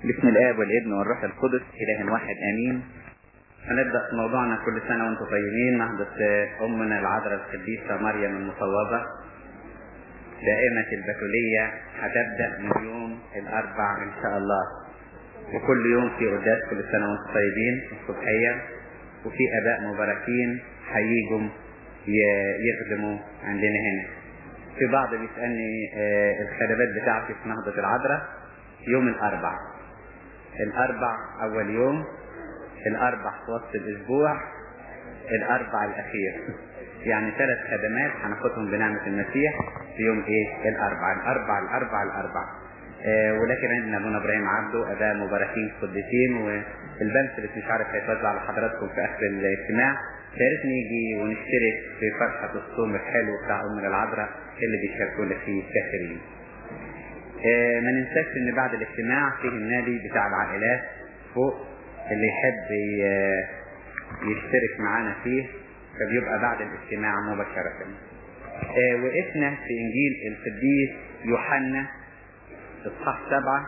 بسم الآب والابن والروح القدس إله واحد آمين هنبدأ في موضوعنا كل سنة وانتم طيبين نهضة أمنا العذراء القديسة مريم المصوبة دائمة البتولية هتبدأ من يوم الأربع إن شاء الله وكل يوم في قداس كل سنة وانتم طيبين الصبحية وفي آباء مباركين هيجوا يخدموا عندنا هنا في بعض بيسألني آه، الخدمات بتاعتي في نهضة العذراء يوم الأربع الأربع أول يوم الأربع في وسط الأسبوع الأربع الأخير يعني ثلاث خدمات هناخدهم بنعمة المسيح في يوم إيه؟ الأربع الأربع الأربع الأربع آه ولكن عندنا أبونا إبراهيم عبده أباء مباركين قديسين والبنس اللي مش عارف هيتوزع على حضراتكم في آخر الاجتماع يا ريت نيجي ونشترك في فرحة الصوم الحلو بتاع أمنا العذراء اللي بيشاركونا فيه كثيرين. آه ما ننساش ان بعد الاجتماع فيه النادي بتاع العائلات فوق اللي يحب ي- يشترك معانا فيه فبيبقى بعد الاجتماع مباشرة آه وقفنا في انجيل القديس يوحنا اصحاح سبعة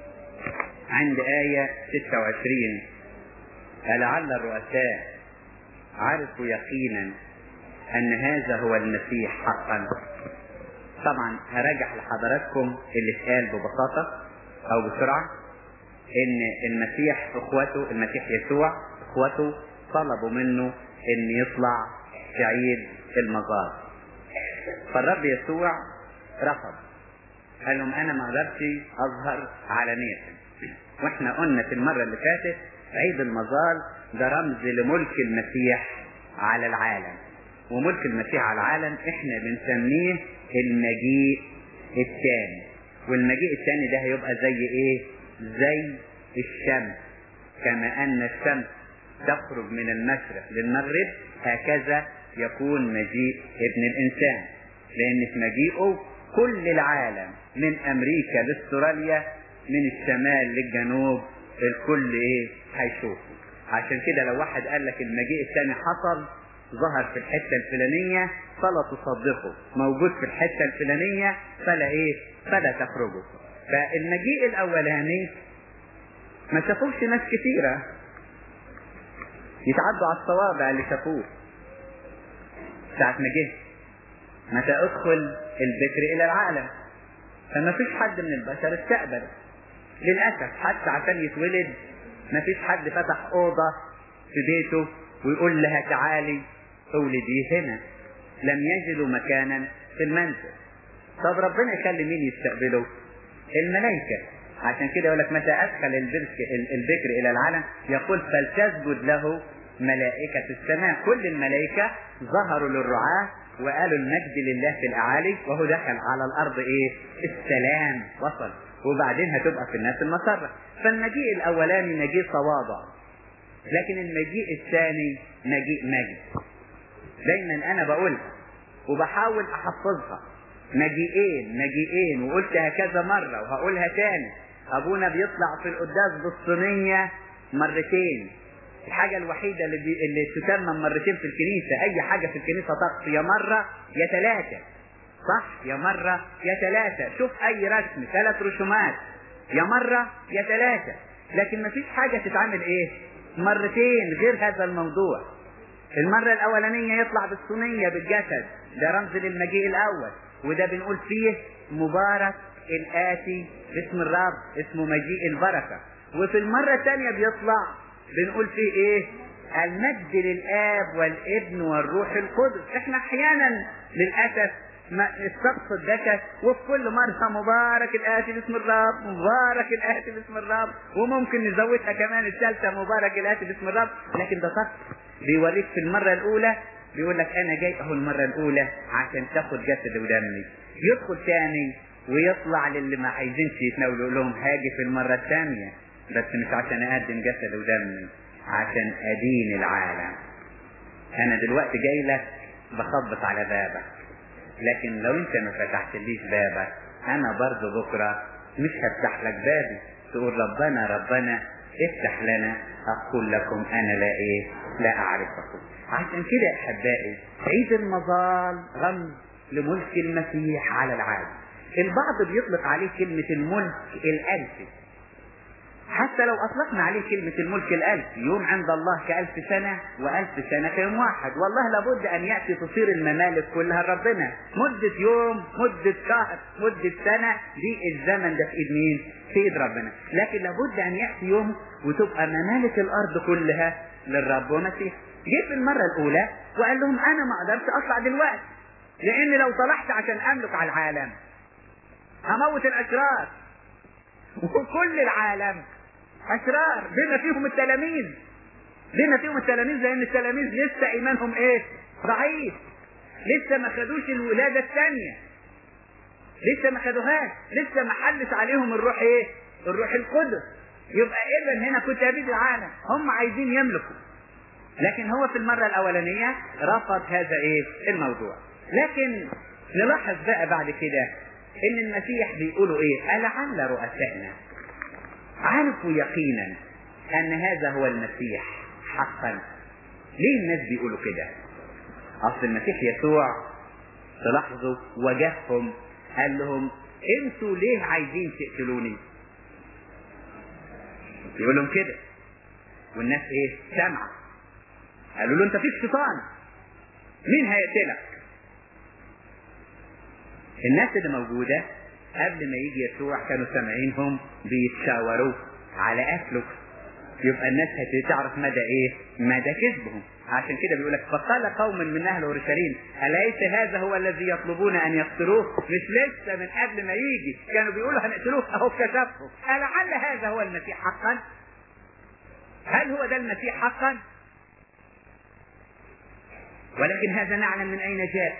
عند آية 26 ألعل الرؤساء عرفوا يقينا أن هذا هو المسيح حقا طبعا هراجع لحضراتكم اللي اتقال ببساطة او بسرعة ان المسيح اخوته المسيح يسوع اخوته طلبوا منه ان يطلع في عيد المزار فالرب يسوع رفض قال لهم انا ما اقدرش اظهر علانية واحنا قلنا في المرة اللي فاتت عيد المزار ده رمز لملك المسيح على العالم وملك المسيح على العالم احنا بنسميه المجيء الثاني والمجيء الثاني ده هيبقى زي ايه زي الشمس كما ان الشمس تخرج من المشرق للمغرب هكذا يكون مجيء ابن الانسان لان في مجيئه كل العالم من امريكا لاستراليا من الشمال للجنوب الكل ايه هيشوفه عشان كده لو واحد قال لك المجيء الثاني حصل ظهر في الحتة الفلانية فلا تصدقه موجود في الحتة الفلانية فلا ايه فلا تخرجه فالمجيء الاولاني ما شافوش ناس كثيرة يتعدوا على الصوابع اللي شافوه ساعة ما جه متى ادخل البكر الى العالم فما فيش حد من البشر استقبل للأسف حتى عشان يتولد ما فيش حد فتح أوضة في بيته ويقول لها تعالي اولدي هنا لم يجدوا مكانا في المنزل طب ربنا يخلي مين يستقبله الملائكة عشان كده يقول لك متى ادخل البرك البكر الى العالم يقول فلتسجد له ملائكة السماء كل الملائكة ظهروا للرعاة وقالوا المجد لله في الاعالي وهو دخل على الارض ايه السلام وصل وبعدين هتبقى في الناس المسرة فالمجيء الاولاني مجيء تواضع لكن المجيء الثاني مجيء مجد دايما انا بقولها وبحاول احفظها مجيئين مجيئين وقلتها كذا مرة وهقولها تاني ابونا بيطلع في القداس بالصينية مرتين الحاجة الوحيدة اللي, بي... اللي تتمم مرتين في الكنيسة اي حاجة في الكنيسة طقس يا مرة يا ثلاثة صح يا مرة يا ثلاثة شوف اي رسم ثلاث رسومات يا مرة يا ثلاثة لكن مفيش حاجة تتعمل ايه مرتين غير هذا الموضوع المرة الأولانية يطلع بالصينية بالجسد ده رمز للمجيء الأول وده بنقول فيه مبارك الآتي باسم الرب اسمه مجيء البركة وفي المرة الثانية بيطلع بنقول فيه إيه المجد للآب والابن والروح القدس احنا أحيانا للأسف ما السقف اتدكت وفي كل مرة مبارك الآتي باسم الرب مبارك الآتي باسم الرب وممكن نزودها كمان الثالثة مبارك الآتي باسم الرب لكن ده سقف بيوريك في المرة الأولى بيقول لك أنا جاي أهو المرة الأولى عشان تاخد جسد ودمي يدخل تاني ويطلع للي ما عايزينش يتناولوا يقول لهم هاجي في المرة الثانية بس مش عشان أقدم جسد ودمي عشان أدين العالم أنا دلوقتي جاي لك بخبط على بابك لكن لو أنت ما فتحتليش بابك أنا برضه بكرة مش هفتح لك بابي تقول ربنا ربنا افتح لنا أقول لكم أنا لا إيه لا أعرفكم عشان كده يا أحبائي عيد المظال رمز لملك المسيح على العالم البعض بيطلق عليه كلمة الملك الألفي حتى لو أطلقنا عليه كلمة الملك الألف يوم عند الله كألف سنة وألف سنة كيوم واحد والله لابد أن يأتي تصير الممالك كلها لربنا مدة يوم مدة شهر مدة سنة دي الزمن ده في إيد مين؟ في إيد ربنا لكن لابد أن يأتي يوم وتبقى ممالك الأرض كلها للرب ومسيح جه في المرة الأولى وقال لهم أنا ما أقدرش أطلع دلوقتي لأن لو طلعت عشان أملك على العالم هموت الأشرار وكل العالم أشرار بما فيهم التلاميذ بما فيهم التلاميذ لأن التلاميذ لسه إيمانهم إيه؟ ضعيف لسه ما خدوش الولادة الثانية لسه ما خدوهاش لسه ما حلش عليهم الروح إيه؟ الروح القدس يبقى إذا هنا كتابيد العالم هم عايزين يملكوا لكن هو في المرة الأولانية رفض هذا إيه؟ الموضوع لكن نلاحظ بقى بعد كده إن المسيح بيقولوا إيه؟ ألعل رؤسائنا عرفوا يقينا ان هذا هو المسيح حقا ليه الناس بيقولوا كده اصل المسيح يسوع تلاحظوا وجههم قال لهم انتوا ليه عايزين تقتلوني يقول لهم كده والناس ايه سامعه قالوا له انت فيك شيطان مين هيقتلك الناس اللي موجوده قبل ما يجي يسوع كانوا سامعينهم بيتشاوروا على قتله يبقى الناس هتعرف مدى ايه مدى كذبهم عشان كده بيقول لك فقال قوم من اهل اورشليم اليس هذا هو الذي يطلبون ان يقتلوه مش لسه من قبل ما يجي كانوا بيقولوا هنقتلوه اهو كشفهم ألعل هذا هو المسيح حقا هل هو ده المسيح حقا ولكن هذا نعلم من اين جاء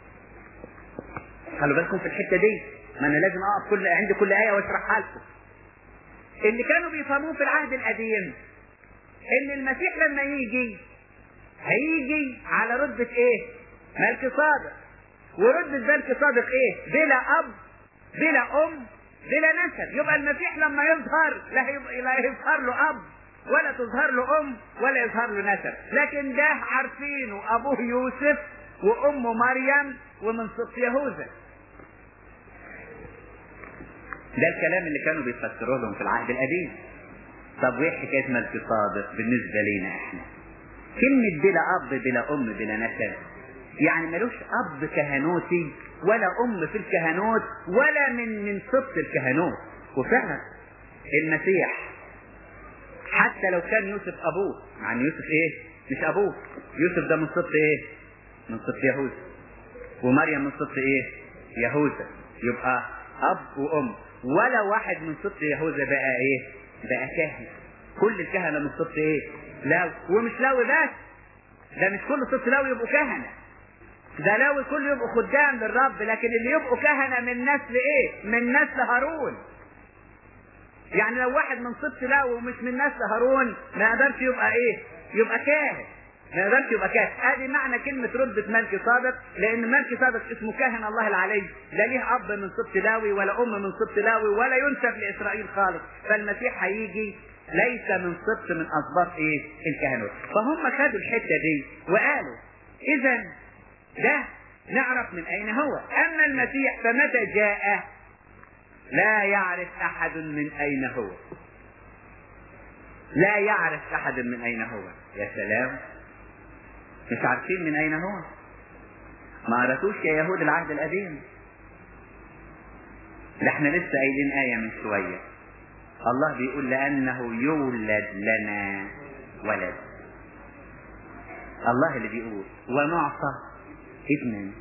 خلوا بالكم في الحته دي ما انا لازم اقف كل عند كل ايه واشرحها لكم اللي كانوا بيفهموه في العهد القديم ان المسيح لما يجي هيجي على رتبة ايه ملك صادق ورتبة ملك صادق ايه بلا اب بلا ام بلا نسب يبقى المسيح لما يظهر لا, لا يظهر له اب ولا تظهر له ام ولا يظهر له نسب لكن ده عارفينه ابوه يوسف وامه مريم ومن سبط يهوذا ده الكلام اللي كانوا بيفسروه لهم في العهد القديم طب وايه حكايه ملك صادق بالنسبه لينا احنا كلمه بلا اب بلا ام بلا نسب يعني ملوش اب كهنوتي ولا ام في الكهنوت ولا من من سبط الكهنوت وفعلا المسيح حتى لو كان يوسف ابوه مع ان يوسف ايه مش ابوه يوسف ده من سبط ايه من سبط يهوذا ومريم من سبط ايه يهوذا يبقى اب وام ولا واحد من سبط يهوذا بقى ايه بقى كاهن كل الكهنة من سبط ايه لاوي ومش لاوي بس ده مش كل سبط لاوي يبقوا كهنة ده لاوي كله يبقوا خدام للرب لكن اللي يبقوا كهنة من نسل ايه من نسل هارون يعني لو واحد من سبط لاوي ومش من نسل هارون ما يقدرش يبقى ايه يبقى كاهن ما يقدرش يبقى كاهن ادي معنى كلمة رتبة ملك صادق لان ملك صادق اسمه كاهن الله العلي لا ليه اب من سبط لاوي ولا ام من سبط لاوي ولا ينسب لاسرائيل خالص فالمسيح هيجي ليس من سبط من اسباط ايه الكهنوت فهم خدوا الحتة دي وقالوا اذا ده نعرف من اين هو اما المسيح فمتى جاء لا يعرف احد من اين هو لا يعرف احد من اين هو يا سلام مش عارفين من اين هو ما قراتوش يا يهود العهد القديم ده احنا لسه قايلين آية من شوية الله بيقول لأنه يولد لنا ولد الله اللي بيقول ونعطى ابنا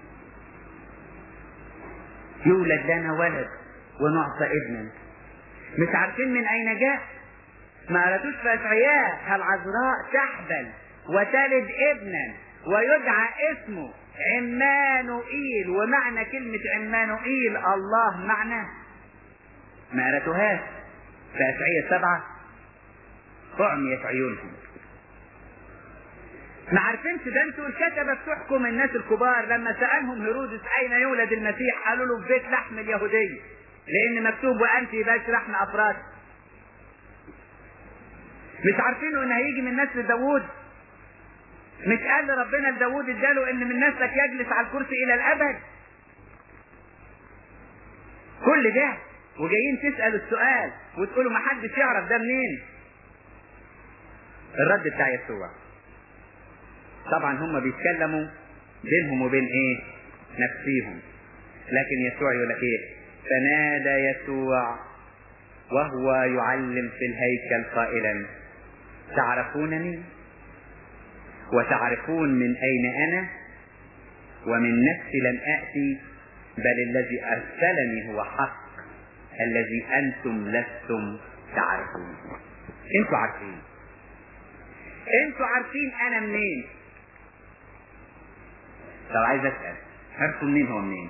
يولد لنا ولد ونعطى ابنا مش عارفين من أين جاء ما قراتوش في أشعياء العذراء تحبل وتلد ابنا ويدعى اسمه عمانوئيل ومعنى كلمة عمانوئيل الله معناه ما قرأتوهاش في أشعية سبعة أعميت عيونهم ما عارفينش ده انتوا الكتبة بتحكم الناس الكبار لما سألهم هيرودس أين يولد المسيح قالوا له في بيت لحم اليهودية لأن مكتوب وأنت باش لحم أفراد مش عارفينه إن هيجي من نسل داوود مش قال ربنا لداود اداله ان من نسلك يجلس على الكرسي الى الابد كل ده وجايين تسألوا السؤال وتقولوا ما حدش يعرف ده منين الرد بتاع يسوع طبعا هم بيتكلموا بينهم وبين ايه نفسيهم لكن يسوع يقول لك ايه فنادى يسوع وهو يعلم في الهيكل قائلا تعرفونني وتعرفون من اين انا ومن نفسي لم اتي بل الذي ارسلني هو حق الذي انتم لستم تعرفون انتوا عارفين انتوا عارفين انا منين لو عايز اسال عرفوا منين هو منين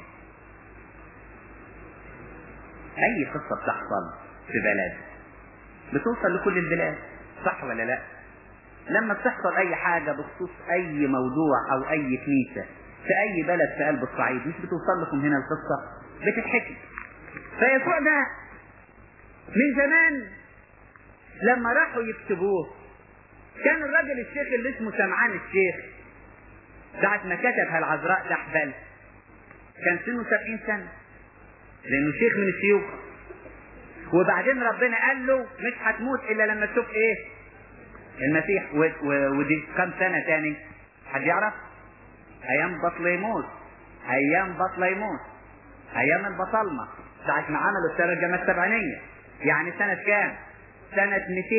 اي قصه بتحصل في بلد بتوصل لكل البلاد صح ولا لا لما بتحصل اي حاجه بخصوص اي موضوع او اي كنيسه في اي بلد في قلب الصعيد مش بتوصل لكم هنا القصه بتتحكي فيسوع ده من زمان لما راحوا يكتبوه كان الراجل الشيخ اللي اسمه سمعان الشيخ ساعة ما كتبها العذراء تحبل كان سنه سبعين سنة لأنه شيخ من الشيوخ وبعدين ربنا قال له مش هتموت إلا لما تشوف إيه المسيح و... و... ودي كم سنة تاني حد يعرف أيام بطليموس أيام بطليموس أيام البطالمة ساعة ما عملوا الترجمة السبعينية يعني سنة كام؟ سنة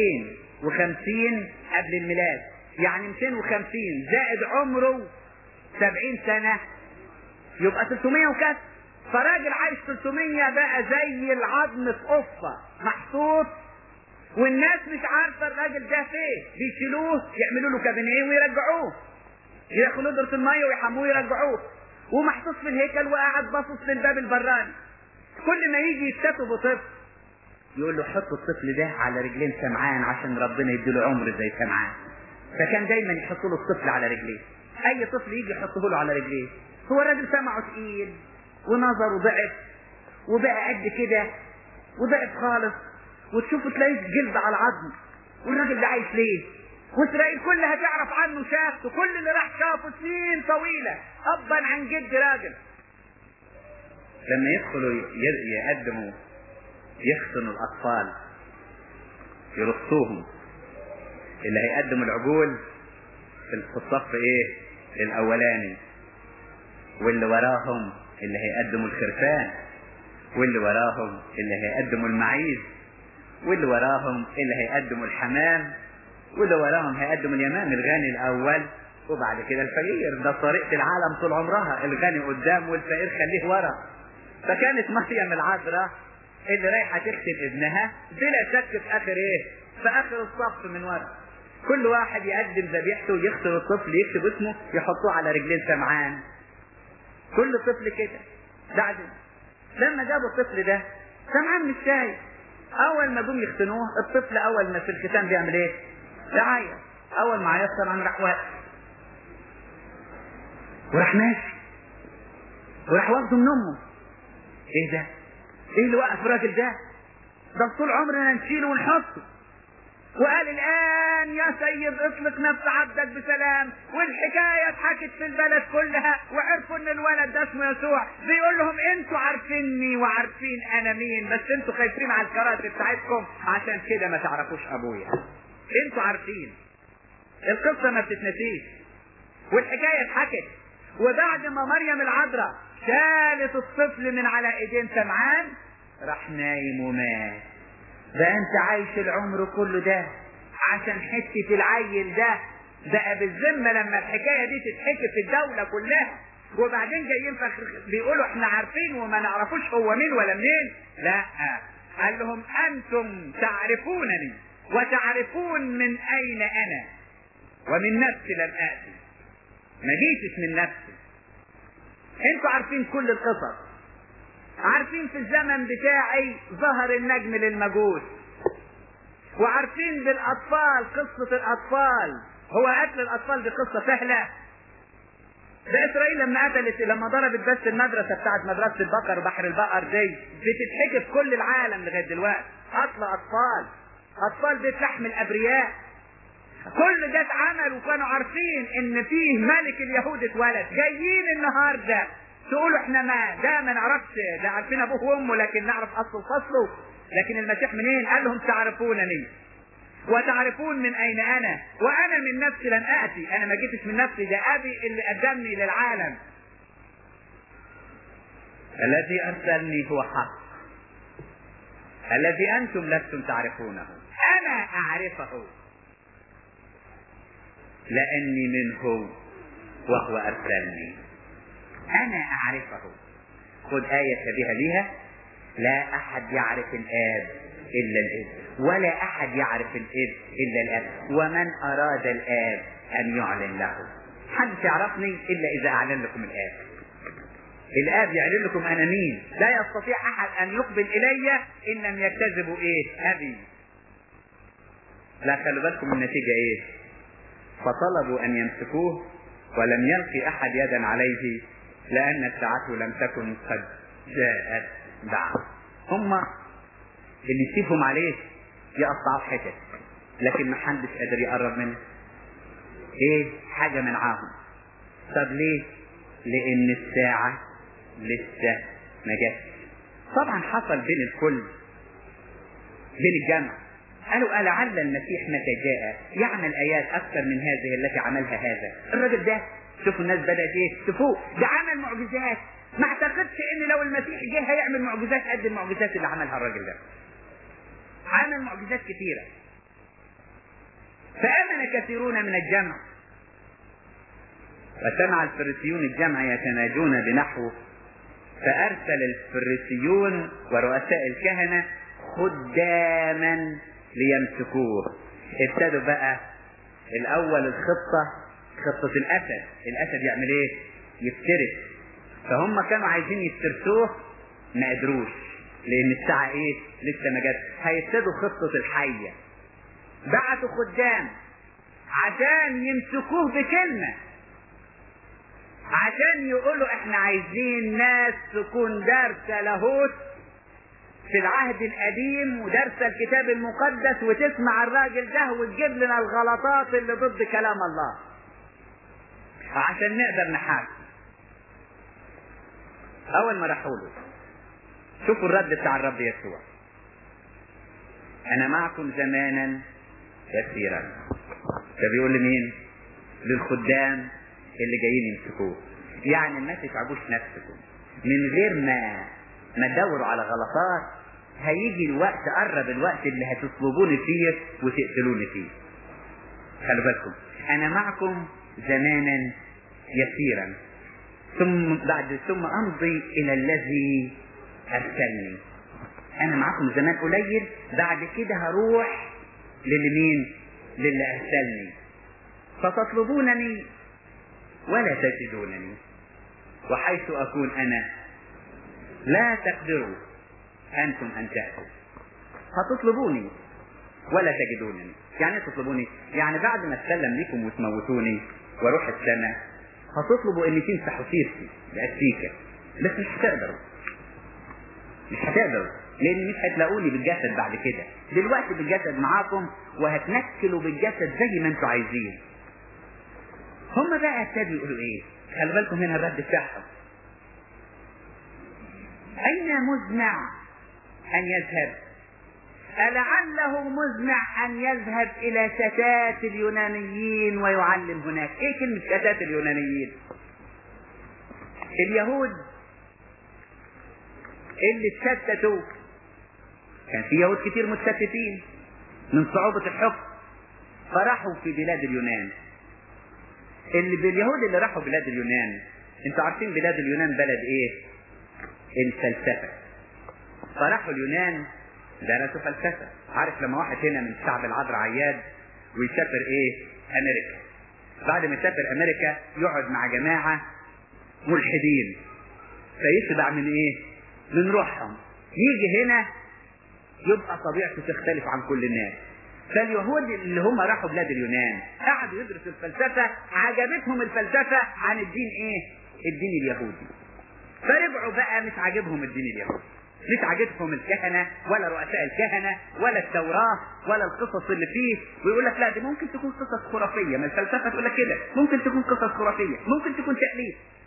250 قبل الميلاد يعني 250 زائد عمره 70 سنة يبقى 300 وكسر فراجل عايش 300 بقى زي العظم في قفة محطوط والناس مش عارفة الراجل ده فين بيشيلوه يعملوا له كابينيه ويرجعوه ياخدوا ندرة المية ويحموه ويرجعوه ومحطوط في الهيكل وقاعد باصص للباب البراني كل ما يجي يكتبه بطفل يقول له حط الطفل ده على رجلين سمعان عشان ربنا يديله عمر زي سمعان فكان دايما يحط له الطفل على رجليه اي طفل يجي يحطه له على رجليه هو الراجل سمعه تقيل ونظره ضعف وبقى قد كده وضعف خالص وتشوفه تلاقيه جلد على عظم والراجل ده عايش ليه واسرائيل كلها تعرف عنه شافته كل اللي راح شافه سنين طويله ابا عن جد راجل لما يدخلوا يقدموا يختنوا الاطفال يرصوهم اللي هيقدموا العجول في الصف ايه الاولاني واللي وراهم اللي هيقدموا الخرفان واللي وراهم اللي هيقدموا المعيز واللي وراهم اللي هيقدموا الحمام واللي وراهم هيقدموا اليمام الغني الاول وبعد كده الفقير ده طريقة العالم طول عمرها الغني قدام والفقير خليه ورا فكانت مريم العذراء اللي رايحة تختم ابنها بلا شك في اخر ايه في اخر الصف من ورا كل واحد يقدم ذبيحته ويختم الطفل يكتب اسمه يحطوه على رجلين سمعان كل طفل كده بعد لما جابوا الطفل ده سمعان مش شايف اول ما جم يختنوه الطفل اول ما في الختان بيعمل ايه يعيط اول ما عيط سمعان راح واقف وراح ماشي وراح واخده من امه ايه ده ايه اللي وقف الراجل ده ده طول عمرنا نشيله ونحطه وقال الان يا سيد اطلق نفس عبدك بسلام والحكايه اتحكت في البلد كلها وعرفوا ان الولد ده اسمه يسوع بيقول لهم انتوا عارفيني وعارفين انا مين بس انتوا خايفين على الكراسي بتاعتكم عشان كده ما تعرفوش ابويا انتوا عارفين القصه ما بتتنسيش والحكايه اتحكت وبعد ما مريم العذراء شالت الطفل من على ايدين سمعان راح نايم ومات ده انت عايش العمر كله ده عشان حتة العيل ده بقى بالذمة لما الحكاية دي تتحكي في الدولة كلها وبعدين جايين فخر بيقولوا احنا عارفين وما نعرفوش هو مين ولا منين لا قال لهم انتم تعرفونني وتعرفون من اين انا ومن نفسي لم اتي ما جيتش من نفسي انتوا عارفين كل القصص عارفين في الزمن بتاعي ظهر النجم للمجوس وعارفين بالاطفال قصة الاطفال هو قتل الاطفال دي قصة سهلة ده اسرائيل لما قتلت لما ضربت بس المدرسة بتاعت مدرسة البقر بحر البقر دي بتتحكي في كل العالم لغاية دلوقتي قتل اطفال اطفال بيت لحم الابرياء كل ده اتعمل وكانوا عارفين ان فيه ملك اليهود اتولد جايين النهارده تقولوا احنا ما ده ما نعرفش ده عارفين ابوه وامه لكن نعرف اصله وفصله لكن المسيح منين قال لهم تعرفونني وتعرفون من اين انا وانا من نفسي لن اتي انا ما جيتش من نفسي ده ابي اللي قدمني للعالم الذي ارسلني هو حق الذي انتم لستم تعرفونه انا اعرفه لاني منه وهو ارسلني انا اعرفه خذ آية شبيهة ليها لا احد يعرف الاب الا الابن ولا احد يعرف الابن الا الاب ومن اراد الاب ان يعلن له محدش يعرفني الا اذا اعلن لكم الاب الاب يعلن لكم انا مين لا يستطيع احد ان يقبل الي ان لم يكتذبوا ايه ابي لا خلوا بالكم النتيجة ايه فطلبوا ان يمسكوه ولم يلقي احد يدا عليه لان ساعته لم تكن قد جاءت بعد هم اللي يسيبهم عليه يقطعوا حتت لكن ما حدش قادر يقرب منه ايه حاجة منعاهم طب ليه لان الساعة لسه ما جاتش طبعا حصل بين الكل بين الجمع قالوا ألعل المسيح متى جاء يعمل آيات أكثر من هذه التي عملها هذا الراجل ده شوفوا الناس بدأت إيه شوفوا ده عمل معجزات ما اعتقدش ان لو المسيح جه هيعمل معجزات قد المعجزات اللي عملها الراجل ده عمل معجزات كثيرة فآمن كثيرون من الجمع وسمع الفريسيون الجمع يتناجون بنحوه فأرسل الفريسيون ورؤساء الكهنة خداما ليمسكوه ابتدوا بقى الأول الخطة خطة الأسد الأسد يعمل إيه؟ يفترس فهم كانوا عايزين يفترسوه ما قدروش لأن الساعة إيه؟ لسه ما جاتش هيبتدوا خطة الحية بعتوا خدام عشان يمسكوه بكلمة عشان يقولوا احنا عايزين ناس تكون دارسة لاهوت في العهد القديم ودارسة الكتاب المقدس وتسمع الراجل ده وتجيب لنا الغلطات اللي ضد كلام الله عشان نقدر نحاسب اول ما راحوا له شوفوا الرد بتاع الرب يسوع انا معكم زمانا كثيرا ده بيقول لمين للخدام اللي جايين يمسكوه يعني ما تتعبوش نفسكم من غير ما ما تدوروا على غلطات هيجي الوقت قرب الوقت اللي هتطلبوني فيه وتقتلوني فيه خلوا بالكم انا معكم زمانا يسيرا ثم بعد ثم امضي الى الذي ارسلني انا معكم زمان قليل بعد كده هروح للمين للي ارسلني فتطلبونني ولا تجدونني وحيث اكون انا لا تقدروا انتم ان تاتوا هتطلبوني ولا تجدونني يعني ايه تطلبوني يعني بعد ما اتسلم لكم وتموتوني واروح السماء هتطلبوا ان تمسحوا سيرتي بأسيكة بس مش هتقدروا مش هتقدروا لان مش هتلاقوني بالجسد بعد كده دلوقتي بالجسد معاكم وهتنكلوا بالجسد زي ما انتوا عايزين هم بقى ابتدوا يقولوا ايه خلي بالكم هنا الرد بتاعهم اين مزمع ان يذهب ألعله مزمع أن يذهب إلى شتات اليونانيين ويعلم هناك إيه كلمة شتات اليونانيين اليهود اللي اتشتتوا كان في يهود كتير متشتتين من صعوبة الحكم فراحوا في بلاد اليونان اللي باليهود اللي راحوا بلاد اليونان انتوا عارفين بلاد اليونان بلد ايه الفلسفة فراحوا اليونان درسوا فلسفة عارف لما واحد هنا من شعب العذراء عياد ويسافر ايه امريكا بعد ما يسافر امريكا يقعد مع جماعة ملحدين فيشبع من ايه من روحهم يجي هنا يبقى طبيعته تختلف عن كل الناس فاليهود اللي هم راحوا بلاد اليونان قعدوا يدرسوا الفلسفة عجبتهم الفلسفة عن الدين ايه الدين اليهودي فرجعوا بقى مش عاجبهم الدين اليهودي مش عاجبهم الكهنة ولا رؤساء الكهنة ولا التوراة ولا القصص اللي فيه ويقول لك لا دي ممكن تكون قصص خرافية ما الفلسفة تقول لك كده ممكن تكون قصص خرافية ممكن تكون تأليف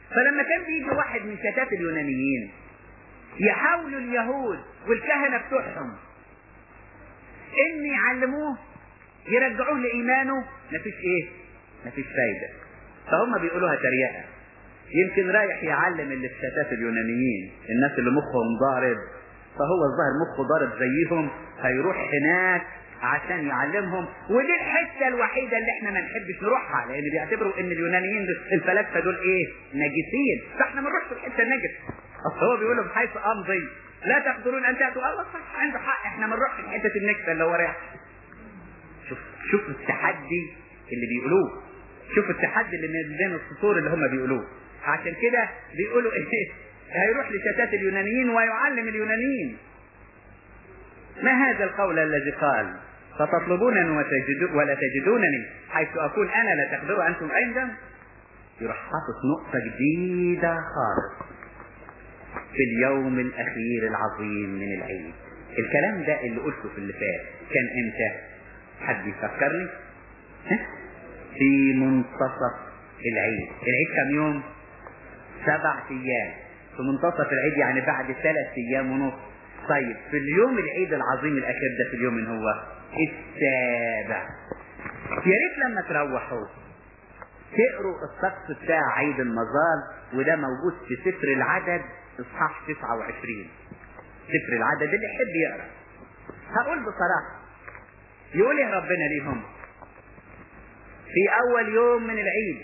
فلما كان بيجي واحد من شتات اليونانيين يحاولوا اليهود والكهنة بتوعهم ان يعلموه يرجعوه لإيمانه مفيش ايه مفيش فايدة فهم بيقولوها تريقة يمكن رايح يعلم اللي في شتات اليونانيين الناس اللي مخهم ضارب فهو الظاهر مخه ضارب زيهم هيروح هناك عشان يعلمهم ودي الحته الوحيده اللي احنا ما نحبش نروحها لان بيعتبروا ان اليونانيين دول الفلاسفه دول ايه نجسين فاحنا ما نروحش الحته النجس اصل هو بيقول لهم حيث امضي لا تقدرون ان تاتوا الله صح عنده حق احنا ما نروحش حته النجسه اللي هو رايح شوف شوف التحدي اللي بيقولوه شوف التحدي اللي من بين السطور اللي هم بيقولوه عشان كده بيقولوا ايه هيروح لشتات اليونانيين ويعلم اليونانيين ما هذا القول الذي قال فتطلبونني وتجدو ولا تجدونني حيث اكون انا لا تقدروا انتم ايضا يروح حاطط نقطة جديدة خالص في اليوم الاخير العظيم من العيد الكلام ده اللي قلته في اللي فات كان امتى حد يفكرني ها؟ في منتصف العيد العيد كم يوم سبع ايام في منتصف العيد يعني بعد ثلاث ايام ونص طيب في اليوم العيد العظيم الاخير ده في اليوم من هو السابع يا ريت لما تروحوا تقروا الطقس بتاع عيد المظال وده موجود في سفر العدد اصحاح 29 سفر العدد اللي يحب يقرا هقول بصراحه يقول ايه ربنا ليهم في اول يوم من العيد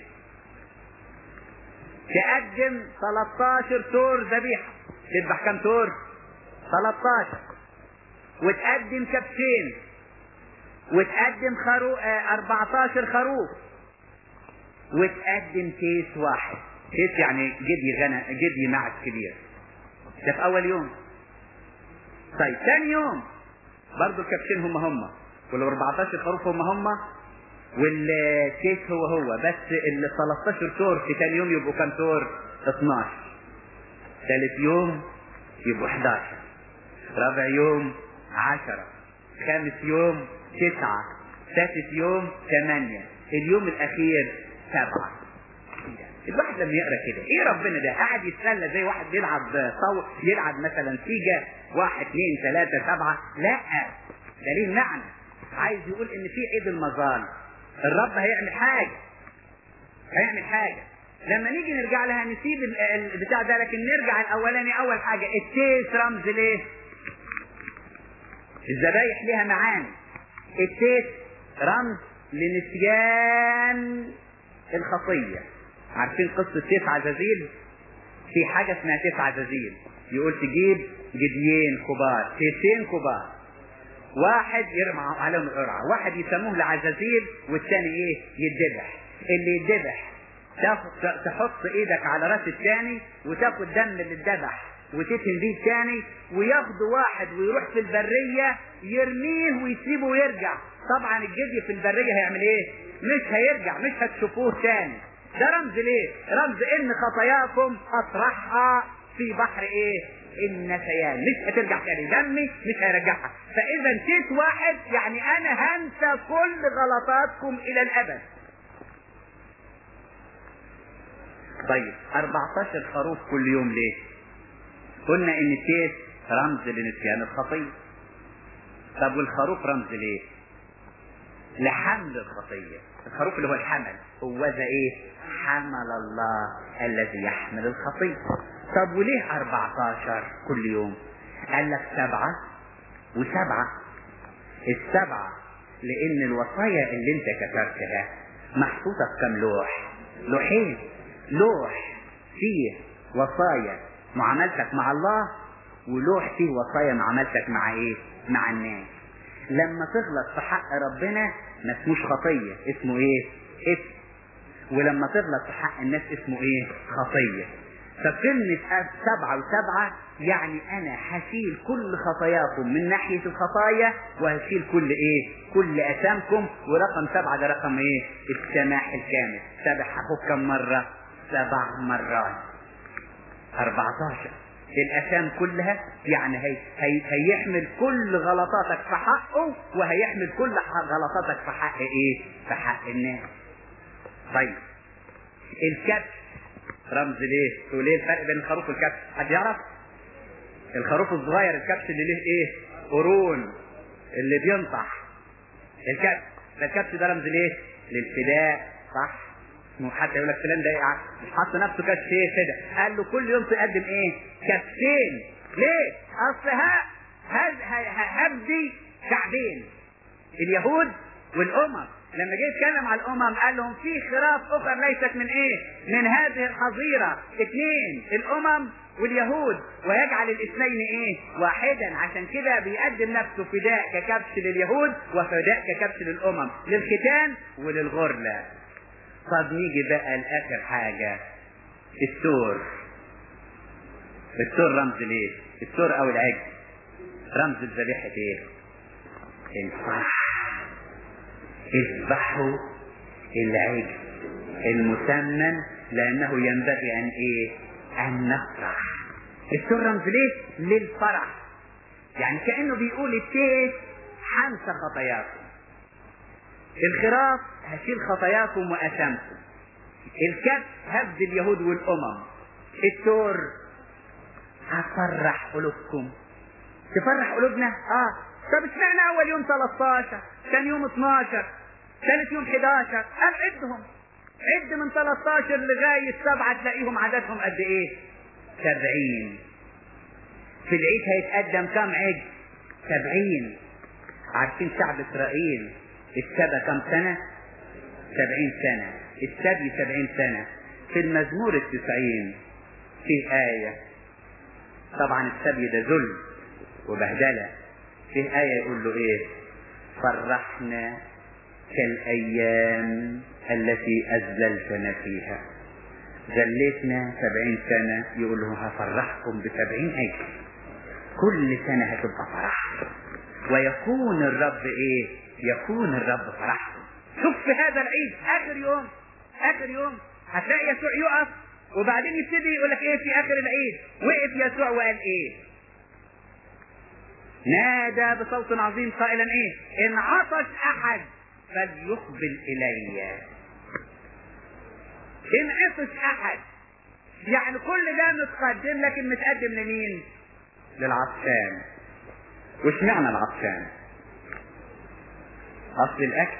تقدم 13 تور ذبيحه تذبح كم تور 13 وتقدم كبشين وتقدم خروف 14 خروف وتقدم كيس واحد كيس يعني جدي غنى جدي معز كبير ده في اول يوم طيب ثاني يوم برضه الكبشين هم هم وال 14 خروف هم هم والكيس هو هو بس ال 13 تور في ثاني يوم يبقوا كم تور 12 ثالث يوم يبقوا 11 رابع يوم 10 خامس يوم تسعة سادس يوم ثمانية اليوم الأخير سبعة الواحد لما يقرا كده ايه ربنا ده قاعد يتسلى زي واحد بيلعب صو يلعب مثلا سيجا واحد اثنين ثلاثة سبعة لا ده ليه معنى عايز يقول ان في عيد المظال الرب هيعمل حاجة هيعمل حاجة لما نيجي نرجع لها نسيب البتاع ده لكن نرجع الاولاني اول حاجة التيس رمز ليه الذبايح ليها معاني التيس رمز لنسيان الخطية عارفين قصة تيس عزازيل في حاجة اسمها تيس عزازيل يقول تجيب جديين كبار تيسين كبار واحد يرمى عليهم القرعة واحد يسموه لعزازيل والثاني ايه يتذبح اللي يتذبح تحط ايدك على راس الثاني وتاخد دم اللي اتذبح وتتهم بيه الثاني وياخدوا واحد ويروح في البرية يرميه ويسيبه ويرجع طبعا الجدي في البرية هيعمل ايه مش هيرجع مش هتشوفوه تاني ده رمز ليه رمز ان خطاياكم اطرحها في بحر ايه النسيان مش هترجع تاني دمي مش هيرجعها فاذا نسيت واحد يعني انا هنسى كل غلطاتكم الى الابد طيب 14 خروف كل يوم ليه قلنا ان التيس رمز لنسيان الخطيه طب والخروف رمز ليه لحمل الخطيه الخروف اللي هو الحمل هو ذا ايه حمل الله الذي يحمل الخطيه طب وليه 14 كل يوم قال لك سبعة وسبعة السبعة لان الوصايا اللي انت كتبتها محطوطة في كم لوح لوحين لوح فيه وصايا معاملتك مع الله ولوح فيه وصايا معاملتك مع ايه مع الناس لما تغلط في حق ربنا ما اسموش خطية اسمه ايه اسم ولما تغلط في حق الناس اسمه ايه خطية فكلمة سبعة وسبعة يعني أنا هشيل كل خطاياكم من ناحية الخطايا وهشيل كل إيه؟ كل أثامكم ورقم سبعة ده رقم إيه؟ السماح الكامل سبح أخوك كم مرة؟ سبع مرات 14 الأثام كلها يعني هي هي هيحمل كل غلطاتك في حقه وهيحمل كل غلطاتك في حق إيه؟ في حق الناس. طيب الكبش رمز ليه تقول ايه الفرق بين الخروف والكبش حد يعرف الخروف الصغير الكبش اللي ليه ايه قرون اللي بينطح الكبش ده الكبش ده رمز ليه للفداء صح حتى يقول لك فلان ده مش حاطط نفسه كبش ايه كده قال له كل يوم تقدم ايه كبشين ليه اصل ها هبدي شعبين اليهود والامم لما جه يتكلم على الامم قال لهم في خراف اخر ليست من ايه من هذه الحظيره اثنين الامم واليهود ويجعل الاثنين ايه واحدا عشان كده بيقدم نفسه فداء ككبش لليهود وفداء ككبش للامم للختان وللغرله طب نيجي بقى لاخر حاجه السور السور رمز ليه السور او العجل رمز الذبيحه ايه الفرح اذبحوا العجل المسمن لانه ينبغي ان ايه ان نفرح السر رمز ليه للفرح يعني كانه بيقول التيس حنسى خطاياكم الخراف هشيل خطاياكم واثامكم الكف هبد اليهود والامم التور هفرح قلوبكم تفرح قلوبنا اه طب اشمعنى اول يوم 13 ثاني يوم 12 ثالث يوم 11 قال عدهم عد من 13 لغاية سبعة تلاقيهم عددهم قد ايه 70 في العيد هيتقدم كم عيد 70 عارفين شعب اسرائيل السبى كم سنة 70 سنة السبي 70 سنة في المزمور التسعين فيه آية طبعا السبي ده ذل وبهدلة فيه آية يقول له إيه فرحنا كالأيام التي أذلتنا فيها ذليتنا سبعين سنة يقول له هفرحكم بسبعين أجل كل سنة هتبقى فرح ويكون الرب إيه يكون الرب فرحكم شوف في هذا العيد آخر يوم آخر يوم هتلاقي يسوع يقف وبعدين يبتدي يقول لك ايه في اخر العيد وقف يسوع وقال ايه نادى بصوت عظيم قائلا ايه ان عطش احد فليقبل الي ان عطش احد يعني كل ده متقدم لكن متقدم لمين للعطشان وش معنى العطشان اصل الاكل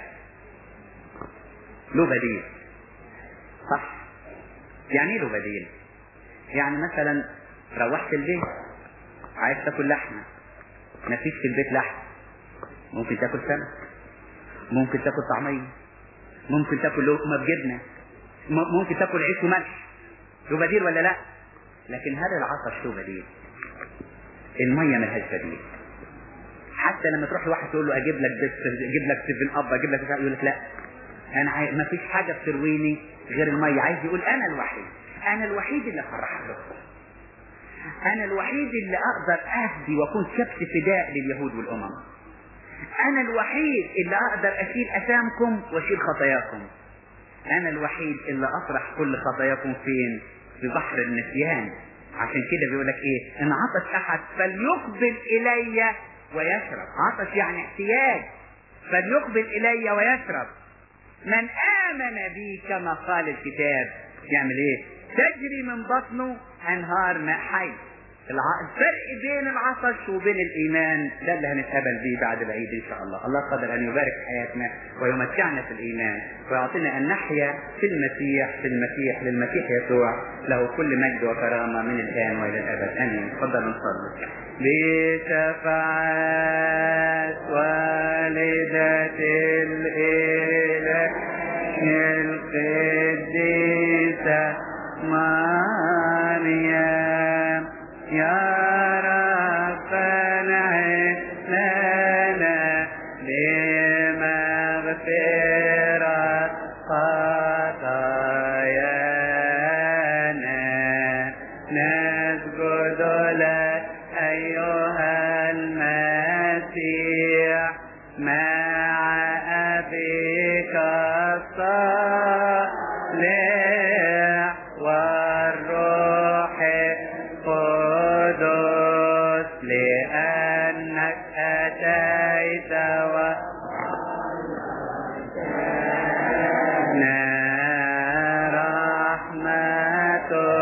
له بديل صح يعني ايه له بديل يعني مثلا روحت البيت عايز تاكل لحمه مفيش في البيت لحم ممكن تاكل سمك ممكن تاكل طعميه ممكن تاكل لقمه بجبنه ممكن تاكل عيش وملح له بديل ولا لا لكن هل العطش له بديل الميه ملهاش بديل حتى لما تروح لواحد تقول له اجيب لك بس اجيب لك سيفن اب اجيب لك يقول لك لا انا عاي... ما فيش حاجه بترويني غير الميه عايز يقول انا الوحيد انا الوحيد اللي افرح لكم انا الوحيد اللي اقدر اهدي واكون كبت فداء لليهود والامم انا الوحيد اللي اقدر اشيل اثامكم واشيل خطاياكم انا الوحيد اللي اطرح كل خطاياكم فين في بحر النسيان عشان كده بيقول لك ايه ان عطش احد فليقبل الي ويشرب عطش يعني احتياج فليقبل الي ويشرب من آمن بي كما قال الكتاب يعمل ايه تجري من بطنه انهار ماء حي الفرق بين العطش وبين الايمان ده اللي هنتقابل بيه بعد العيد ان شاء الله الله قادر ان يبارك حياتنا ويمتعنا في الايمان ويعطينا ان نحيا في المسيح في المسيح للمسيح يسوع له كل مجد وكرامه من الان والى الابد امين تفضل نصلي بشفاعة والدة الإله القديسة مريم يا ربنا لنا لمغفرة خطايانا نسجد لك أيها المسيح مع أبيك الصالح والروح القدس لأنك أتيت و رحمة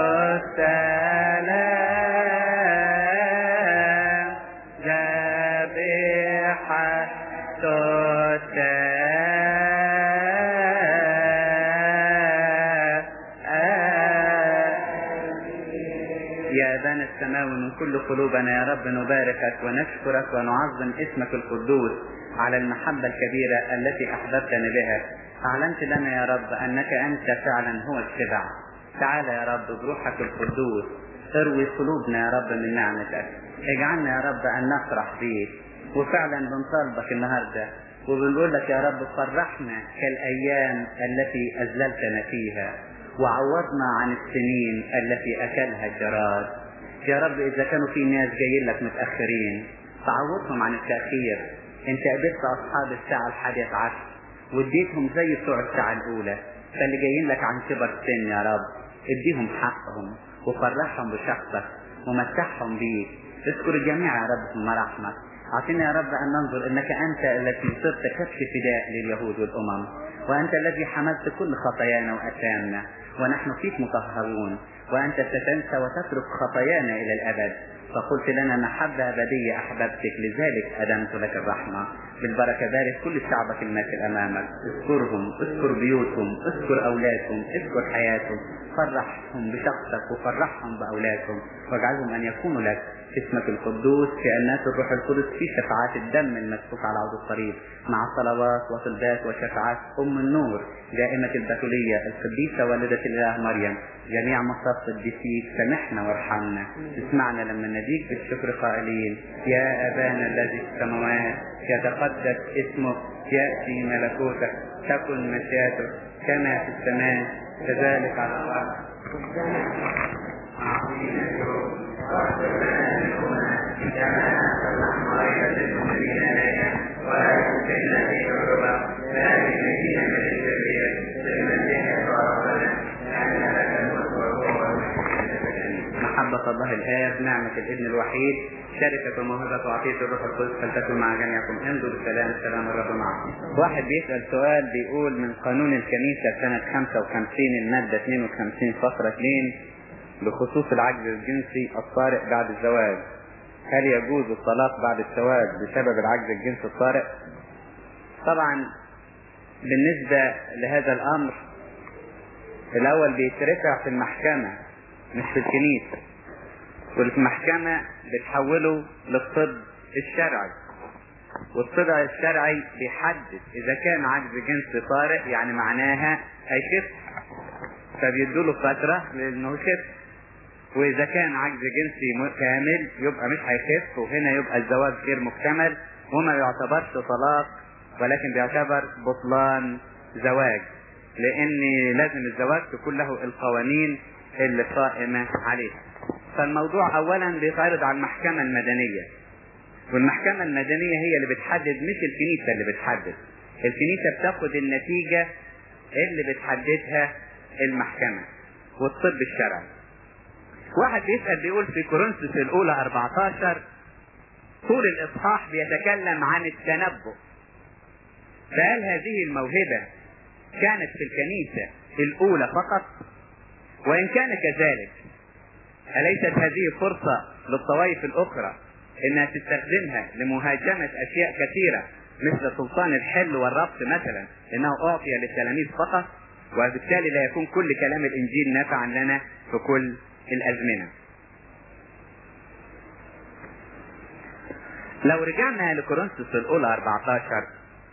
يا أبانا السماوي من كل قلوبنا يا رب نباركك ونشكرك ونعظم اسمك القدوس على المحبة الكبيرة التي أحببتنا بها أعلنت لنا يا رب أنك أنت فعلا هو الشبع تعال يا رب بروحك القدوس اروي قلوبنا يا رب من نعمتك اجعلنا يا رب أن نفرح بيك وفعلا بنطالبك النهاردة وبنقول لك يا رب فرحنا كالأيام التي أذللتنا فيها وعوضنا عن السنين التي أكلها الجراد يا رب إذا كانوا في ناس جايين لك متأخرين فعوضهم عن التأخير انت قابلت أصحاب الساعة الحادية عشر واديتهم زي بتوع الساعة الأولى فاللي جايين لك عن كبر السن يا رب اديهم حقهم وفرحهم بشخصك ومتعهم بيك اذكر الجميع يا رب في مراحمك اعطينا يا رب ان ننظر انك انت الذي صرت كبش فداء لليهود والامم وانت الذي حملت كل خطايانا واثامنا ونحن فيك مطهرون وانت ستنسى وتترك خطايانا الى الابد فقلت لنا محبة أبدية أحببتك لذلك أدمت لك الرحمة بالبركة بارك كل شعبك الماثل أمامك اذكرهم اذكر بيوتهم اذكر أولادهم اذكر حياتهم فرحهم بشخصك وفرحهم بأولادهم واجعلهم أن يكونوا لك اسمك القدوس في أنات الروح القدس في شفاعات الدم المسفوك على عود الصليب مع صلوات وطلبات وشفاعات أم النور دائمة البتولية القديسة والدة الإله مريم جميع مصاف قديسيك سامحنا وارحمنا اسمعنا لما نديك بالشكر قائلين يا أبانا الذي في السماوات يتقدس اسمك يأتي ملكوتك تكن مشيئتك كما في السماء كذلك على الأرض أعطينا اليوم واغفر لنا ذنوبنا كما نغفر غير المؤمنين إلينا ولا تدخلنا في تجربة لكن نجينا من الشرير بالمسيح يسوع ربنا لأن لك الملك والقوة محبة الله الآب نعمة الابن الوحيد شركة وموهبة وعطية الروح القدس فلتكن مع جميعكم امضوا بالسلام سلام الرب معكم. واحد بيسأل سؤال بيقول من قانون الكنيسة سنة 55 المادة 52 فقرة 2 بخصوص العجز الجنسي الطارئ بعد الزواج هل يجوز الطلاق بعد الزواج بسبب العجز الجنسي الطارئ؟ طبعا بالنسبة لهذا الأمر الأول بيترفع في المحكمة مش في الكنيسة والمحكمة بتحوله للطب الشرعي والطب الشرعي بيحدد إذا كان عجز جنسي طارئ يعني معناها هيخف فبيدوله فترة لأنه يخف وإذا كان عجز جنسي كامل يبقى مش هيخف وهنا يبقى الزواج غير مكتمل وما يعتبرش طلاق ولكن بيعتبر بطلان زواج لأن لازم الزواج تكون له القوانين اللي قائمة عليها فالموضوع أولا بيتعرض على المحكمة المدنية والمحكمة المدنية هي اللي بتحدد مش الكنيسة اللي بتحدد الكنيسة بتاخد النتيجة اللي بتحددها المحكمة والطب الشرعي واحد بيسأل بيقول في كورنثوس الأولى 14 طول الإصحاح بيتكلم عن التنبؤ فهل هذه الموهبة كانت في الكنيسة الأولى فقط وإن كان كذلك أليست هذه فرصة للطوائف الأخرى إنها تستخدمها لمهاجمة أشياء كثيرة مثل سلطان الحل والربط مثلا إنه أعطي للتلاميذ فقط وبالتالي لا يكون كل كلام الإنجيل نافعا لنا في كل الأزمنة لو رجعنا لكورنثوس الأولى 14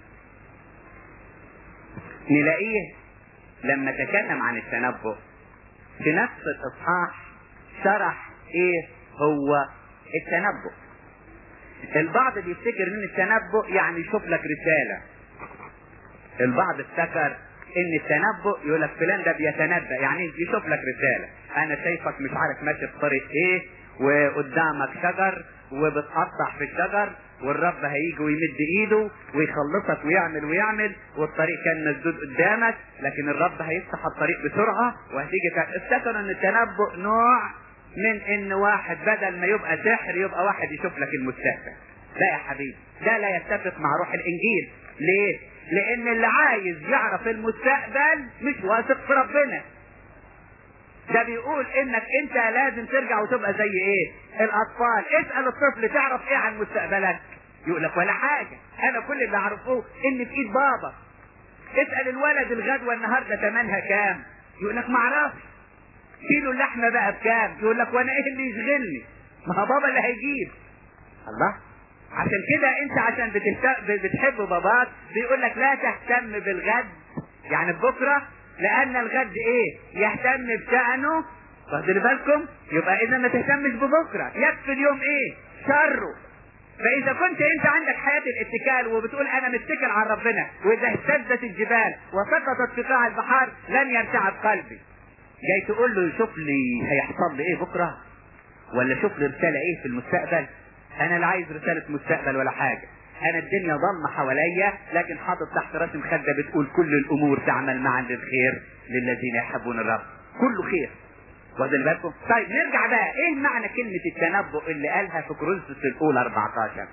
نلاقيه لما تكلم عن التنبؤ في نفس الإصحاح شرح إيه هو التنبؤ البعض بيفتكر ان التنبؤ يعني يشوف لك رسالة البعض افتكر ان التنبؤ يقول لك فلان ده بيتنبأ يعني يشوف لك رسالة انا شايفك مش عارف ماشي في طريق ايه وقدامك شجر وبتقطع في الشجر والرب هيجي ويمد ايده ويخلصك ويعمل ويعمل والطريق كان مسدود قدامك لكن الرب هيفتح الطريق بسرعة وهتيجي افتكر ان التنبؤ نوع من ان واحد بدل ما يبقى سحر يبقى واحد يشوف لك المستقبل لا يا حبيبي ده لا يتفق مع روح الانجيل ليه لان اللي عايز يعرف المستقبل مش واثق في ربنا ده بيقول انك انت لازم ترجع وتبقى زي ايه الاطفال اسال الطفل تعرف ايه عن مستقبلك يقول لك ولا حاجه انا كل اللي اعرفه ان في ايد بابا اسال الولد الغدوه النهارده ثمنها كام يقول لك ما اعرفش كيلو اللحمه بقى بكام يقول لك وانا ايه اللي يشغلني ما هو بابا اللي هيجيب الله عشان كده انت عشان بتهت... بتحب باباك بيقول لك لا تهتم بالغد يعني بكره لان الغد ايه يهتم بشأنه واخدين بالكم يبقى اذا ما تهتمش ببكره يكفي اليوم ايه شره فاذا كنت انت عندك حياة الاتكال وبتقول انا متكل على ربنا واذا اهتزت الجبال وسقطت في قاع البحار لن يرتعب قلبي جاي تقول له شوف لي هيحصل لي ايه بكره ولا شوف لي رسالة ايه في المستقبل انا لا عايز رسالة مستقبل ولا حاجة انا الدنيا ضلمة حواليا لكن حاطط تحت راسي مخدة بتقول كل الامور تعمل معا للخير للذين يحبون الرب كله خير واخدين بالكم طيب نرجع بقى ايه معنى كلمة التنبؤ اللي قالها في كورنثوس الاولى 14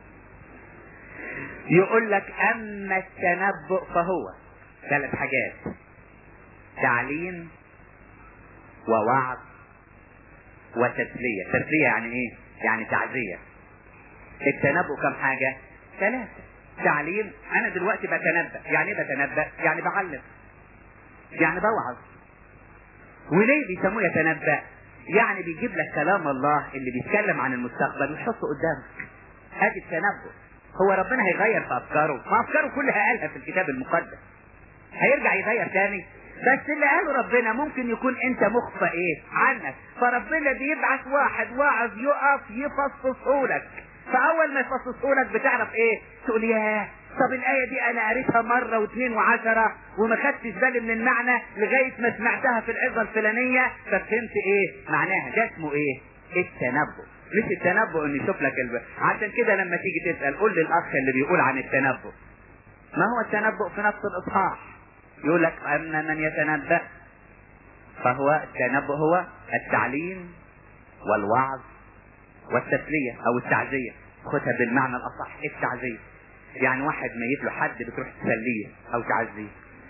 يقول لك اما التنبؤ فهو ثلاث حاجات تعليم ووعظ وتسلية تسلية يعني ايه يعني تعزية التنبؤ كم حاجة ثلاثة تعليم انا دلوقتي بتنبأ يعني ايه بتنبأ يعني بعلم يعني بوعظ وليه بيسموه يتنبأ يعني بيجيب لك كلام الله اللي بيتكلم عن المستقبل ويحطه قدامك ادي التنبؤ هو ربنا هيغير في افكاره ما افكاره كلها قالها في الكتاب المقدس هيرجع يغير تاني بس اللي قاله ربنا ممكن يكون انت مخفى ايه عنك فربنا بيبعث واحد واعظ يقف يفصصه لك فاول ما يفصصه لك بتعرف ايه تقول ياه طب الآية دي أنا قريتها مرة واثنين وعشرة وما خدتش بالي من المعنى لغاية ما سمعتها في العظة الفلانية ففهمت إيه معناها ده اسمه إيه؟ التنبؤ مش التنبؤ إن يشوف لك الب... عشان كده لما تيجي تسأل قول للأخ اللي بيقول عن التنبؤ ما هو التنبؤ في نفس الإصحاح يقول لك أما من يتنبأ فهو التنبؤ هو التعليم والوعظ والتسلية أو التعزية خدها بالمعنى الأصح التعزية يعني واحد ميت له حد بتروح تسليه او تعزيه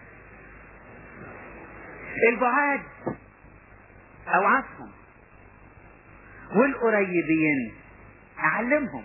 البعاد اوعظهم والقريبين اعلمهم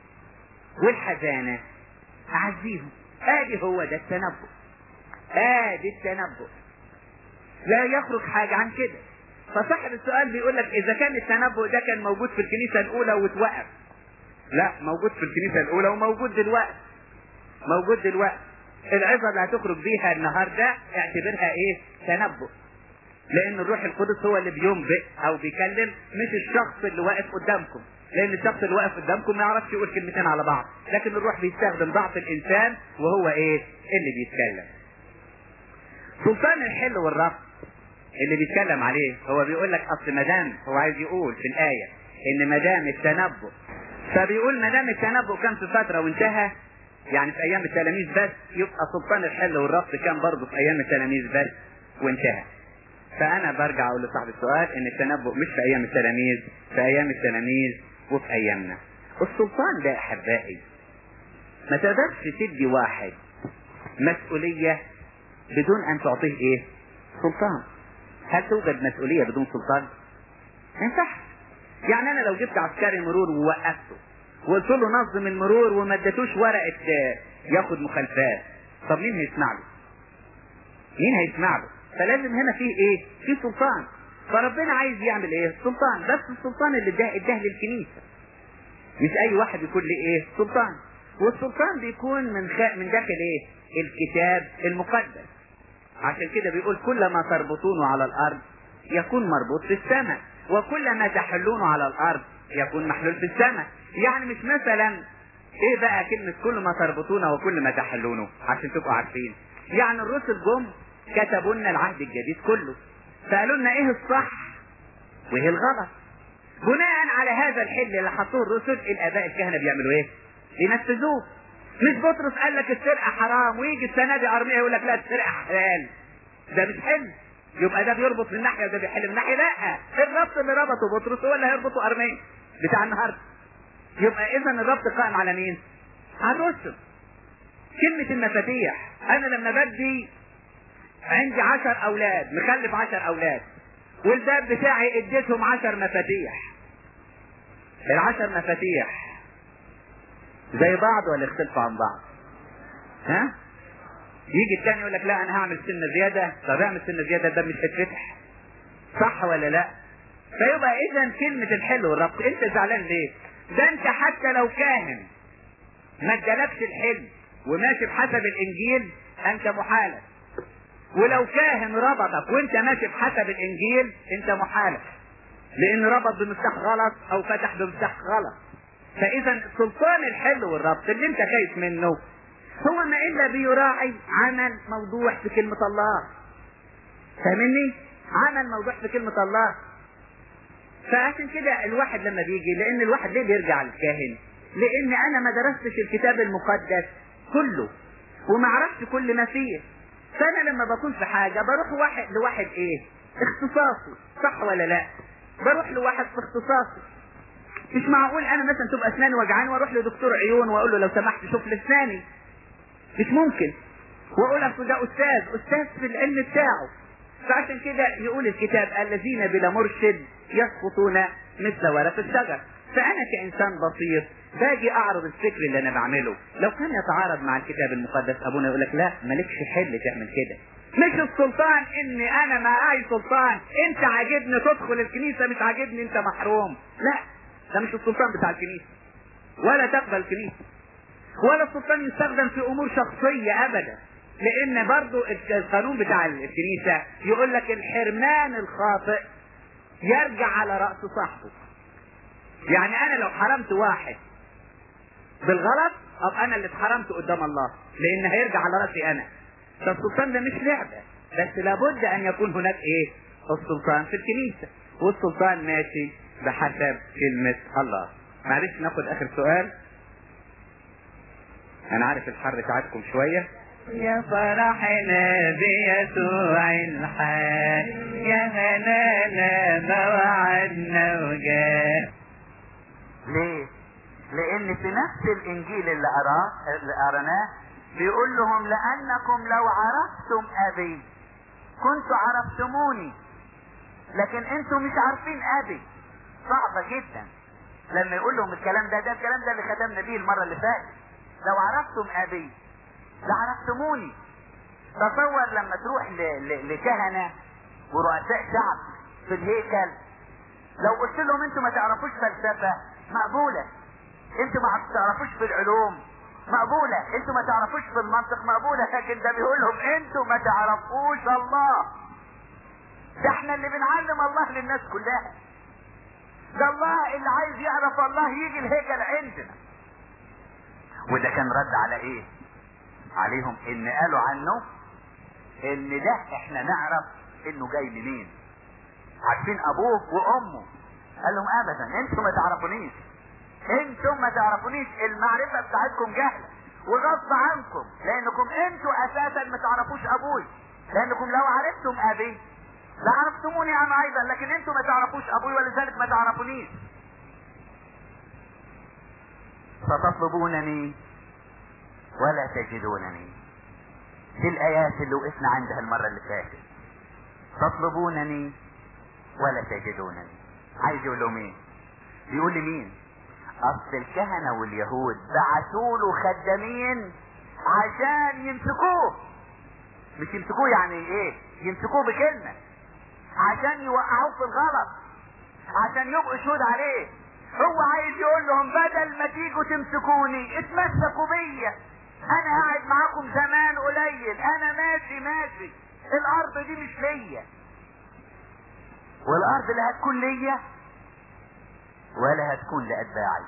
والحزانة اعزيهم ادي هو ده التنبؤ ادي التنبؤ لا يخرج حاجة عن كده فصاحب السؤال بيقول لك اذا كان التنبؤ ده كان موجود في الكنيسة الاولى واتوقف لا موجود في الكنيسة الاولى وموجود دلوقتي موجود دلوقتي العظة اللي هتخرج بيها النهاردة اعتبرها ايه تنبؤ لان الروح القدس هو اللي بينبئ او بيكلم مش الشخص اللي واقف قدامكم لان الشخص اللي واقف قدامكم ما يعرفش يقول كلمتين على بعض لكن الروح بيستخدم ضعف الانسان وهو ايه اللي بيتكلم سلطان الحل والرفض اللي بيتكلم عليه هو بيقول لك اصل مدام هو عايز يقول في الايه ان مدام التنبؤ فبيقول مدام التنبؤ كان في فتره وانتهى يعني في ايام التلاميذ بس يبقى سلطان الحل والرفض كان برضه في ايام التلاميذ بس وانتهى فانا برجع اقول لصاحب السؤال ان التنبؤ مش في ايام التلاميذ في ايام التلاميذ وفي ايامنا السلطان ده احبائي ما تقدرش تدي واحد مسؤولية بدون ان تعطيه ايه سلطان هل توجد مسؤولية بدون سلطان ما ينفعش يعني انا لو جبت عسكري مرور ووقفته وقلت له نظم المرور وما اديتوش ورقه ياخد مخالفات طب مين هيسمع له؟ مين هيسمع له؟ فلازم هنا فيه ايه؟ في سلطان فربنا عايز يعمل ايه؟ سلطان بس السلطان اللي اداه اداه للكنيسه مش اي واحد يكون له ايه؟ سلطان والسلطان بيكون من خ... من داخل ايه؟ الكتاب المقدس عشان كده بيقول كل ما تربطونه على الارض يكون مربوط في السماء وكل ما تحلونه على الارض يكون محلول في السماء يعني مش مثلا ايه بقى كلمة كل ما تربطونه وكل ما تحلونه عشان تبقوا عارفين يعني الرسل جم كتبوا لنا العهد الجديد كله فقالوا لنا ايه الصح وايه الغلط بناء على هذا الحل اللي حطوه الرسل الاباء الكهنه بيعملوا ايه ينفذوه مش بطرس قال لك السرقه حرام ويجي السنه دي ارميه يقول لك لا السرقه حلال ده مش حل يبقى ده بيربط من ناحيه وده بيحل من ناحيه لا الربط اللي ربطه بطرس هو اللي هيربطه ارميه بتاع النهارده يبقى اذا الربط قائم على مين على الرسل كلمة المفاتيح انا لما بدي عندي عشر اولاد مخلف عشر اولاد والباب بتاعي اديتهم عشر مفاتيح العشر مفاتيح زي بعض ولا يختلفوا عن بعض ها يجي التاني يقول لك لا انا هعمل سنة زيادة طب اعمل سنة زيادة الباب مش هيتفتح صح ولا لا فيبقى اذا كلمة الحل والربط انت زعلان ليه ده انت حتى لو كاهن ما ادالكش الحل وماشي بحسب الانجيل انت محالف ولو كاهن ربطك وانت ماشي بحسب الانجيل انت محالف لان ربط بمفتاح غلط او فتح بمفتاح غلط فاذا سلطان الحل والربط اللي انت خايف منه هو ما الا بيراعي عمل موضوع في كلمة الله فاهمني عمل موضوع في كلمة الله فعشان كده الواحد لما بيجي لان الواحد ليه بيرجع للكاهن لان انا ما درستش الكتاب المقدس كله وما عرفتش كل ما فيه فانا لما بكون في حاجة بروح واحد لواحد ايه اختصاصي صح ولا لا بروح لواحد في اختصاصي مش معقول انا مثلا تبقى اسناني وجعان واروح لدكتور عيون واقول له لو سمحت شوف لي اسناني مش ممكن واقول اصل ده استاذ استاذ في العلم بتاعه فعشان كده يقول الكتاب الذين بلا مرشد يسقطون مثل ورق الشجر فانا كانسان بسيط باجي اعرض الفكر اللي انا بعمله لو كان يتعارض مع الكتاب المقدس ابونا يقول لك لا مالكش حل تعمل كده مش السلطان اني انا معاي سلطان انت عاجبني تدخل الكنيسه مش عاجبني انت محروم لا ده مش السلطان بتاع الكنيسه ولا تقبل الكنيسه ولا السلطان يستخدم في امور شخصيه ابدا لان برضو القانون بتاع الكنيسه يقول لك الحرمان الخاطئ يرجع على راس صاحبه يعني انا لو حرمت واحد بالغلط او انا اللي اتحرمت قدام الله لان هيرجع على راسي انا فالسلطان ده مش لعبه بس لابد ان يكون هناك ايه السلطان في الكنيسه والسلطان ماشي بحسب كلمه الله معلش ناخد اخر سؤال انا عارف الحر بتاعتكم شويه يا فرحنا بيسوع الحال يا هنانا ما وعدنا وجاه ليه؟ لأن في نفس الإنجيل اللي قراه اللي قرناه بيقول لهم لأنكم لو عرفتم أبي كنتوا عرفتموني لكن أنتوا مش عارفين أبي صعبة جدا لما يقول لهم الكلام ده ده الكلام ده اللي ختمنا بيه المرة اللي فاتت لو عرفتم أبي لعرفتموني تصور لما تروح ل- ل- لكهنة ورؤساء شعب في الهيكل لو قلت لهم انتوا ما تعرفوش فلسفة مقبولة انتوا ما تعرفوش في العلوم مقبولة انتوا ما تعرفوش في المنطق مقبولة لكن ده بيقول لهم انتوا ما تعرفوش الله ده احنا اللي بنعلم الله للناس كلها ده الله اللي عايز يعرف الله يجي الهيكل عندنا وده كان رد على ايه عليهم ان قالوا عنه ان ده احنا نعرف انه جاي منين عارفين ابوه وامه قال لهم ابدا انتم ما تعرفونيش انتم ما تعرفونيش المعرفة بتاعتكم جهلة وغصب عنكم لانكم انتوا اساسا ما تعرفوش ابوي لانكم لو عرفتم ابي لعرفتموني انا ايضا لكن انتوا ما تعرفوش ابوي ولذلك ما تعرفونيش ستطلبونني ولا تجدونني دي الايات اللي وقفنا عندها المرة اللي فاتت تطلبونني ولا تجدونني عايز يقول لهم ايه بيقول لي مين اصل الكهنة واليهود بعتوا له خدامين عشان يمسكوه مش يمسكوه يعني ايه يمسكوه بكلمة عشان يوقعوه في الغلط عشان يبقوا شهود عليه هو عايز يقول لهم بدل ما تيجوا تمسكوني اتمسكوا بيا انا قاعد معاكم زمان قليل انا ماشي ماشي الارض دي مش ليا والارض لا هتكون ليا ولا هتكون لاتباعي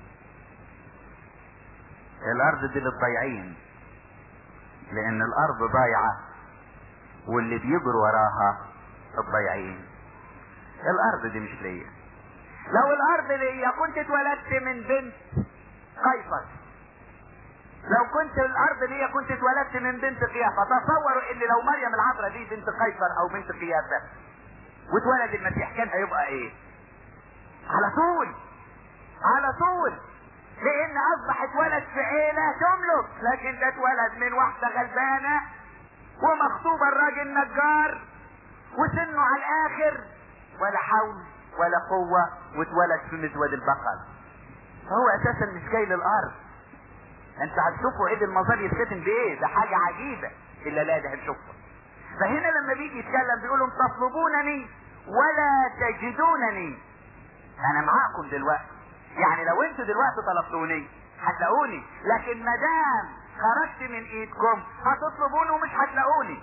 الارض دي للضايعين لان الارض ضايعة واللي بيجروا وراها الضايعين الارض دي مش ليا لو الارض ليا كنت اتولدت من بنت قيصر لو كنت الارض ليا كنت اتولدت من بنت قيافة تصوروا ان لو مريم العذراء دي بنت قيصر او بنت قيافة واتولد المسيح كان هيبقى ايه على طول على طول لان اصبح اتولد في عيلة تملك لكن ده اتولد من واحدة غلبانة ومخطوبة الراجل نجار وسنه على الاخر ولا حول ولا قوة واتولد في مزود البقر فهو اساسا مش جاي للارض انت هتشوفوا عيد المظهر يتختم بايه ده حاجة عجيبة الا لا ده هنشوفها فهنا لما بيجي يتكلم بيقول لهم تطلبونني ولا تجدونني انا معاكم دلوقتي يعني لو انتوا دلوقتي طلبتوني هتلاقوني لكن ما دام خرجت من ايدكم هتطلبوني ومش هتلاقوني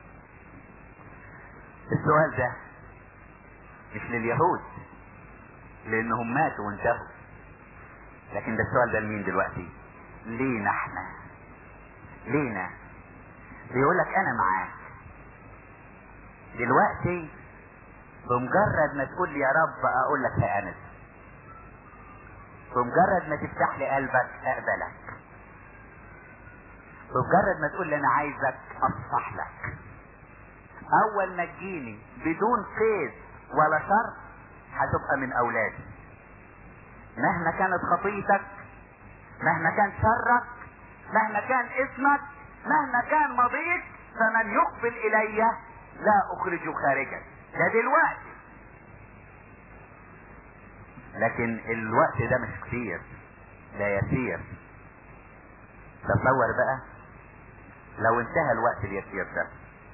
السؤال ده مش لليهود لانهم ماتوا وانتهوا لكن ده السؤال ده لمين دلوقتي لينا احنا لينا بيقول لك انا معاك دلوقتي بمجرد ما تقول لي يا رب اقول لك يا انس بمجرد ما تفتح لي قلبك اقبلك بمجرد ما تقول لي انا عايزك اصفح لك اول ما تجيني بدون قيد ولا شر هتبقى من اولادي مهما كانت خطيتك مهما كان شرك مهما كان اسمك مهما كان ماضيك فمن يقبل الي لا اخرجه خارجا ده دلوقتي لكن الوقت ده مش كتير ده يسير تصور بقى لو انتهى الوقت اليسير ده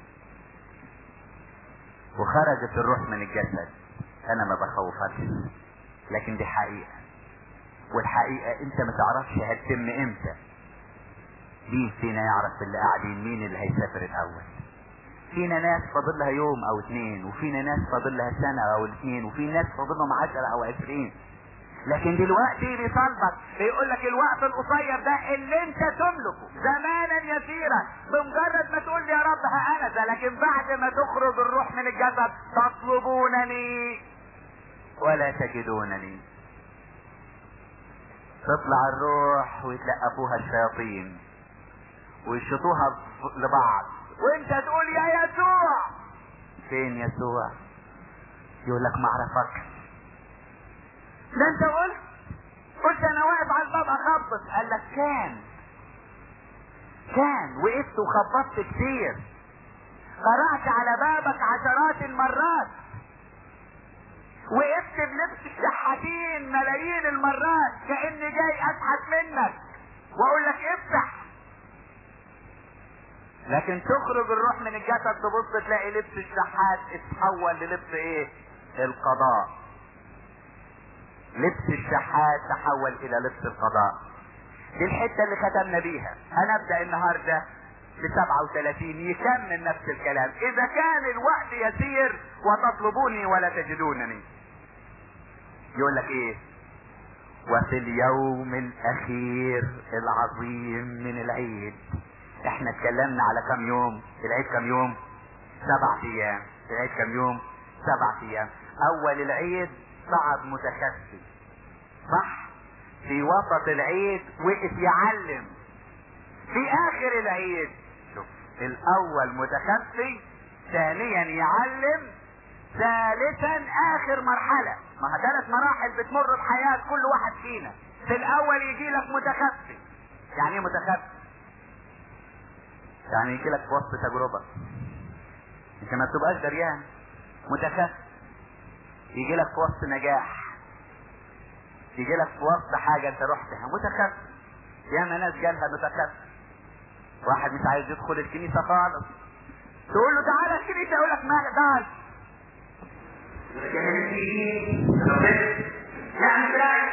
وخرجت الروح من الجسد انا ما بخوفكش لكن دي حقيقة والحقيقة انت ما تعرفش هتتم امتى مين فينا يعرف اللي قاعدين مين اللي هيسافر الاول فينا ناس فاضل لها يوم او اتنين وفينا ناس فاضل لها سنة او اتنين وفي ناس فاضل لهم عشرة او عشرين لكن دلوقتي بيطالبك بيقول لك الوقت القصير ده اللي انت تملكه زمانا يسيرا بمجرد ما تقول لي يا رب هأنسى لكن بعد ما تخرج الروح من الجسد تطلبونني ولا تجدونني تطلع الروح ويتلقفوها الشياطين ويشطوها لبعض وانت تقول يا يسوع فين يسوع يقول لك ما اعرفكش ده انت قلت قلت انا واقف على الباب اخبط قال لك كان كان وقفت وخبطت كتير قرعت على بابك عشرات المرات وقفت بلبس الشحاتين ملايين المرات كاني جاي اشحت منك واقول لك افتح لكن تخرج الروح من الجسد تبص تلاقي لبس الشحات اتحول للبس ايه القضاء لبس الشحات تحول الى لبس القضاء دي الحتة اللي ختمنا بيها هنبدأ النهاردة ب 37 يكمل نفس الكلام اذا كان الوقت يسير وتطلبوني ولا تجدونني يقول لك ايه وفي اليوم الاخير العظيم من العيد احنا اتكلمنا على كم يوم العيد كم يوم سبع ايام العيد كم يوم سبع ايام اول العيد صعد متخفي صح في وسط العيد وقف يعلم في اخر العيد شوف الاول متخفي ثانيا يعلم ثالثا اخر مرحلة ما هي ثلاث مراحل بتمر بحياة كل واحد فينا في الاول يجي لك متخفي يعني ايه متخفي يعني يجي لك في وسط تجربة انت ما بتبقاش دريان متخفي يجي لك في وسط نجاح يجي لك في وسط حاجة انت رحتها متخفي ياما ناس جالها متخفي واحد مش عايز يدخل الكنيسة خالص تقول له تعالى الكنيسة يقول لك ما اقدرش يعني تلاقي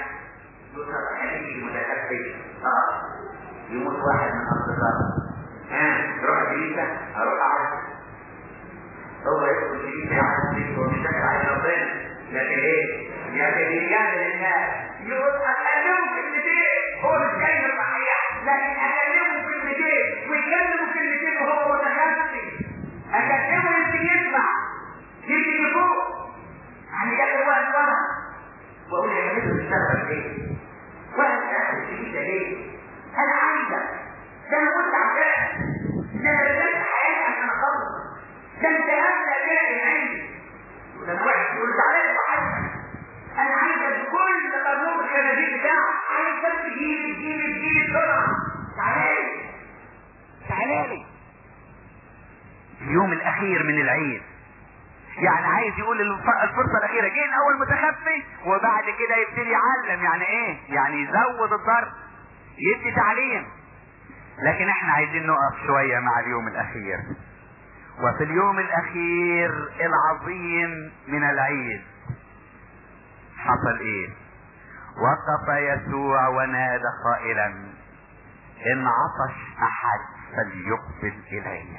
اه يموت واحد من اصدقائه ها تروح الكنيسة اروح اعرف هو يدخل الكنيسة يعرف فيه ومش عايز ربنا لكن ايه؟ لكن يجادل الناس يقول اكلمه كلمتين هو مش كلمة صحيحة لكن اكلمه كلمتين ويكلمه كلمتين وهو متخفي اكلمه يمكن يسمع يمكن يفوق يعني جاب واحد ورا واقول يا جماعه بتشتغل ليه؟ واحد داخل الكنيسة ليه؟ انا عايزك ده انا كنت عشان ده انا بدأت حياتي عشان اخلص ده انت هبدا جاي عندي لما واحد يقول تعالى لي وحشك انا عايزك كل قانون الخنازير بتاعك عايز بس تجيلي تجيلي تجيلي بسرعه تعالى لي تعالى لي اليوم الاخير من العيد يعني عايز يقول الف- الفرصة الأخيرة جه الأول متخفي وبعد كده يبتدي يعلم يعني إيه؟ يعني يزود الضرب يدي تعليم لكن احنا عايزين نقف شوية مع اليوم الأخير وفي اليوم الاخير العظيم من العيد حصل ايه وقف يسوع ونادى قائلا ان عطش احد فليقبل الي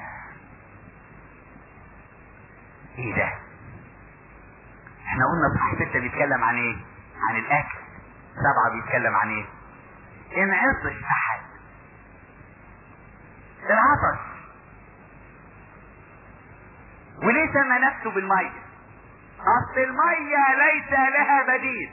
ايه ده احنا قلنا صح ستة بيتكلم عن ايه عن الاكل سبعة بيتكلم عن ايه ان عطش احد العطش وليه سمى نفسه بالمية اصل المية ليس لها بديل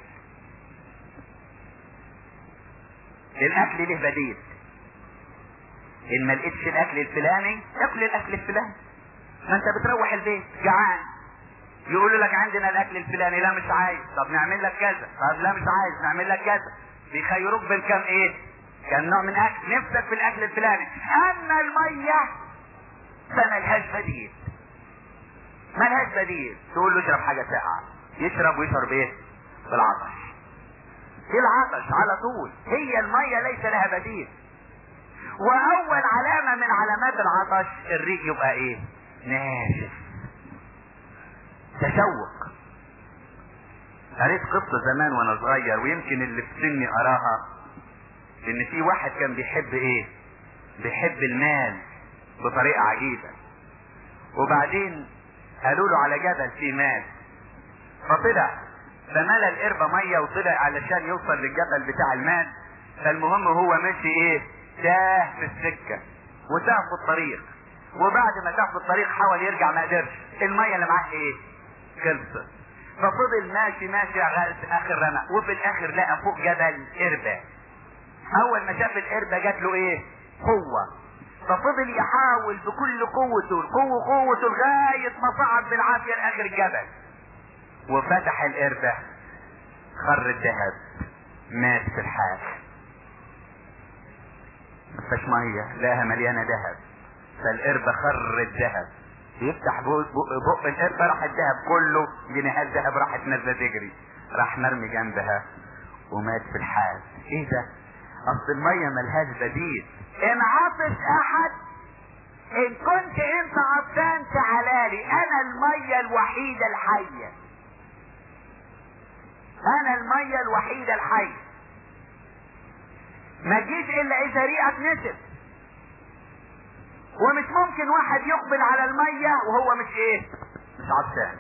الاكل له بديل ان ما لقيتش الاكل الفلاني اكل الاكل الفلاني ما انت بتروح البيت جعان يقولوا لك عندنا الاكل الفلاني لا مش عايز طب نعمل لك كذا طب لا مش عايز نعمل لك كذا بيخيروك بين كام ايه كان نوع من اكل نفسك في الاكل الفلاني اما الميه فملهاش بديل ملهاش بديل تقول له اشرب حاجه ساقعه يشرب ويشرب ايه بالعطش في العطش على طول هي الميه ليس لها بديل واول علامه من علامات العطش الريق يبقى ايه ناشف تشوق قريت قصة زمان وانا صغير ويمكن اللي في سني اراها ان في واحد كان بيحب ايه بيحب المال بطريقة عجيبة وبعدين قالوا له على جبل فيه مال فطلع فملى القربة مية وطلع علشان يوصل للجبل بتاع المال فالمهم هو ماشي ايه تاه في السكة وتاه في الطريق وبعد ما تاه في الطريق حاول يرجع ما قدرش المية اللي معاه ايه خلصت ففضل ماشي ماشي على اخر رمق وفي الاخر لقى فوق جبل قربة اول ما شاف القربة جات له ايه قوة ففضل يحاول بكل قوته القوة قوته لغاية ما صعد بالعافية لاخر الجبل وفتح القربة خر الذهب مات في الحال مفيش مية لقاها مليانة ذهب فالقربة خر الذهب يفتح بق, بق, بق القربة راح الذهب كله جنيهات ذهب راحت نازلة تجري راح مرمي جنبها ومات في الحال ايه ده اصل المية ملهاش بديل ان عطش احد ان كنت انت عطشان تعالى لي انا المية الوحيدة الحية انا المية الوحيدة الحية ما تجيش الا اذا ريقك نشف ومش ممكن واحد يقبل على المية وهو مش ايه مش عطشان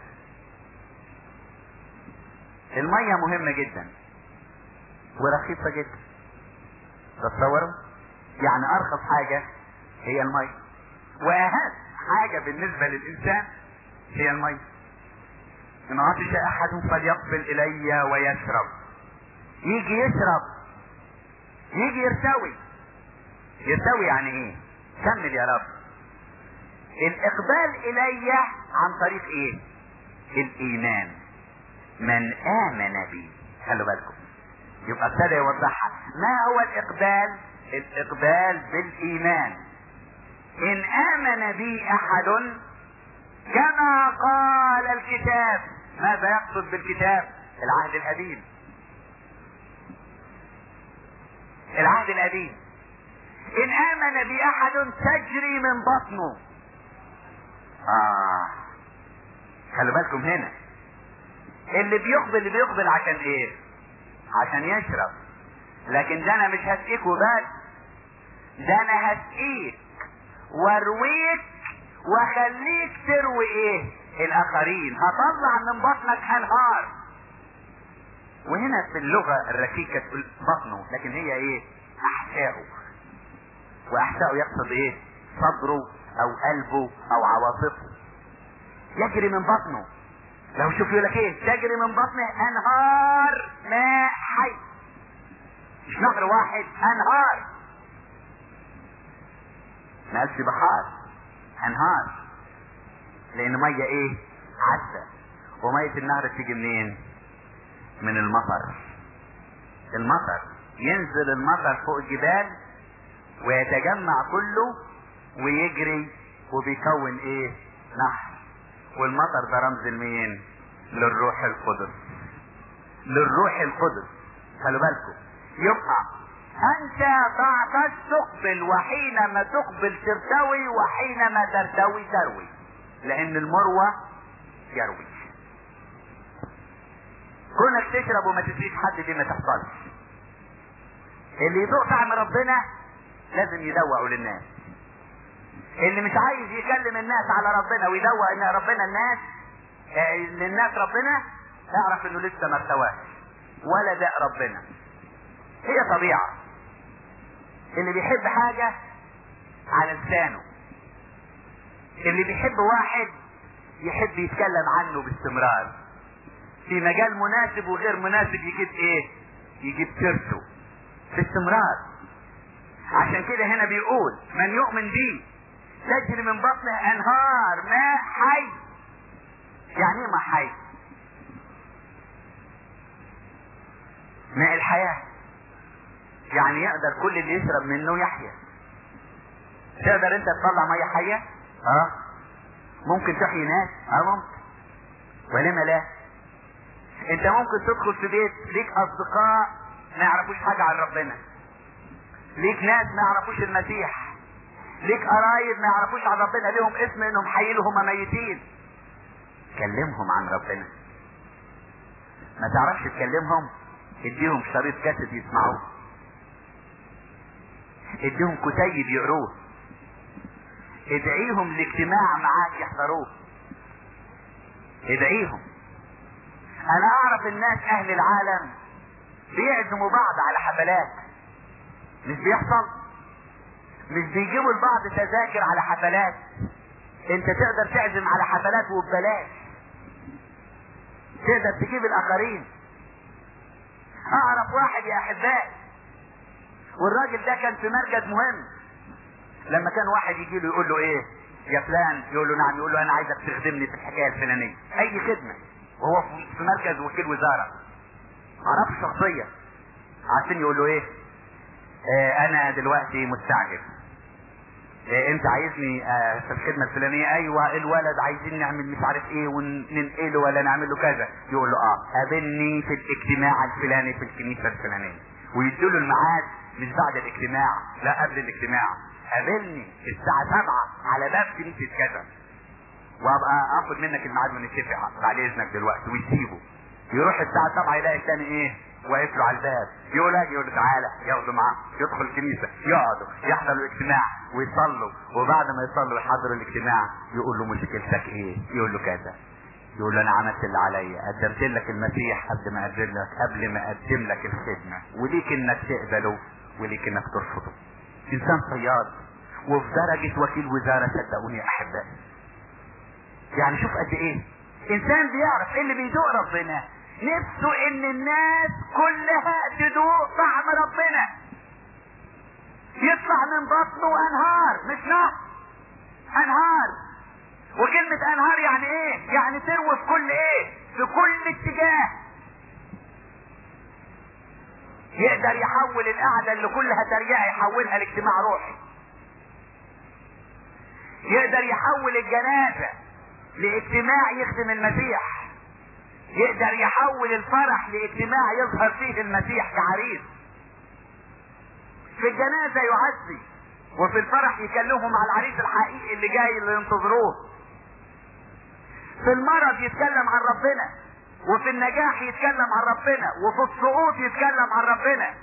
المية مهمة جدا ورخيصة جدا تتصوروا يعني ارخص حاجة هي المية واهم حاجة بالنسبة للانسان هي المية ان عطش احد فليقبل الي ويشرب يجي يشرب يجي يرتوي يرتوي يعني ايه كمل يا رب الاقبال الي عن طريق ايه الايمان من امن بي خلوا بالكم يبقى ابتدى يوضحها ما هو الاقبال الاقبال بالايمان ان امن بي احد كما قال الكتاب ماذا يقصد بالكتاب العهد القديم العهد القديم ان امن بي احد تجري من بطنه اه خلوا بالكم هنا اللي بيقبل اللي بيقبل عشان ايه عشان يشرب لكن ده انا مش هسقيك وبس ده انا هسقيك وارويك واخليك تروي ايه الاخرين هطلع من بطنك انهار وهنا في اللغة الركيكة تقول بطنه لكن هي ايه احشائه واحشائه يقصد ايه صدره او قلبه او عواطفه يجري من بطنه لو شوف يقول لك ايه تجري من بطنه انهار ماء حي مش نهر واحد انهار ما قالش بحار انهار لان ميه ايه عذبه وميه النهر تيجي منين من المطر المطر ينزل المطر فوق الجبال ويتجمع كله ويجري وبيكون ايه نهر والمطر ده رمز لمين للروح القدس للروح القدس خلوا بالكم يبقى انت تعطش تقبل وحينما تقبل ترتوي وحينما ترتوي تروي لان المروة يروي كونك تشرب وما تدريش حد دي ما تحصلش اللي يذوق طعم ربنا لازم يدوقه للناس اللي مش عايز يكلم الناس على ربنا ويدوق ان ربنا الناس آه، للناس ربنا اعرف انه لسه ما ارتواش ولا داء ربنا هي طبيعة اللي بيحب حاجة على لسانه اللي بيحب واحد يحب يتكلم عنه باستمرار في مجال مناسب وغير مناسب يجيب ايه يجيب سيرته باستمرار عشان كده هنا بيقول من يؤمن بي تجري من بطنه انهار ماء حي يعني ايه ماء حي ماء الحياة يعني يقدر كل اللي يشرب منه يحيا تقدر انت تطلع مية حية اه ممكن تحيي ناس اه ممكن ولما لا انت ممكن تدخل في بيت ليك اصدقاء ما يعرفوش حاجة عن ربنا ليك ناس ما يعرفوش المسيح ليك قرايب ما يعرفوش عن ربنا ليهم اسم انهم حيين هم ميتين كلمهم عن ربنا ما تعرفش تكلمهم اديهم شريط كاسيت يسمعوه اديهم كتيب يقروه ادعيهم لاجتماع معاك يحضروه ادعيهم انا اعرف الناس اهل العالم بيعزموا بعض على حفلات مش بيحصل مش بيجيبوا لبعض تذاكر على حفلات انت تقدر تعزم على حفلات وببلاش تقدر تجيب الاخرين اعرف واحد يا احبائي والراجل ده كان في مركز مهم لما كان واحد يجي له يقول له ايه يا فلان يقول له نعم يقول له انا عايزك تخدمني في الحكايه الفلانيه اي خدمه وهو في مركز وكيل وزاره عرف شخصيه عشان يقول له ايه آه انا دلوقتي مستعجل آه انت عايزني آه في الخدمه الفلانيه ايوه الولد عايزين نعمل مش عارف ايه وننقله ولا نعمل له كذا يقول له اه قابلني في الاجتماع الفلاني في الكنيسه الفلانيه ويدوا له الميعاد مش بعد الاجتماع لا قبل الاجتماع قابلني الساعه 7 على باب كنيسه كذا وابقى اخد منك الميعاد ونتفق بعد اذنك دلوقتي ويسيبه يروح الساعه 7 يلاقي الثاني ايه واقف له على الباب يقول اجي يقول له تعالى ياخده معاه يدخل الكنيسه يقعدوا يحضروا الاجتماع ويصلوا وبعد ما يصلوا يحضروا الاجتماع يقول له مشكلتك ايه؟ يقول له كذا يقول له انا عملت اللي عليا قدمت لك المسيح قبل ما اقدم لك قبل ما اقدم لك الخدمه وليك انك تقبله وليك انك ترفضه انسان صياد وفي درجه وكيل وزاره صدقوني يا احبائي يعني شوف قد ايه انسان بيعرف ايه اللي بيدوق ربنا نفسه ان الناس كلها تدوق طعم ربنا يطلع من بطنه انهار مش نهر انهار وكلمة انهار يعني ايه يعني تروي في كل ايه في كل اتجاه يقدر يحول القعدة اللي كلها تريقة يحولها لاجتماع روحي يقدر يحول الجنازة لاجتماع يخدم المسيح يقدر يحول الفرح لاجتماع يظهر فيه المسيح كعريس في الجنازة يعزي وفي الفرح يكلمهم على العريس الحقيقي اللي جاي اللي ينتظروه في المرض يتكلم عن ربنا وفي النجاح يتكلم عن ربنا وفي السقوط يتكلم عن ربنا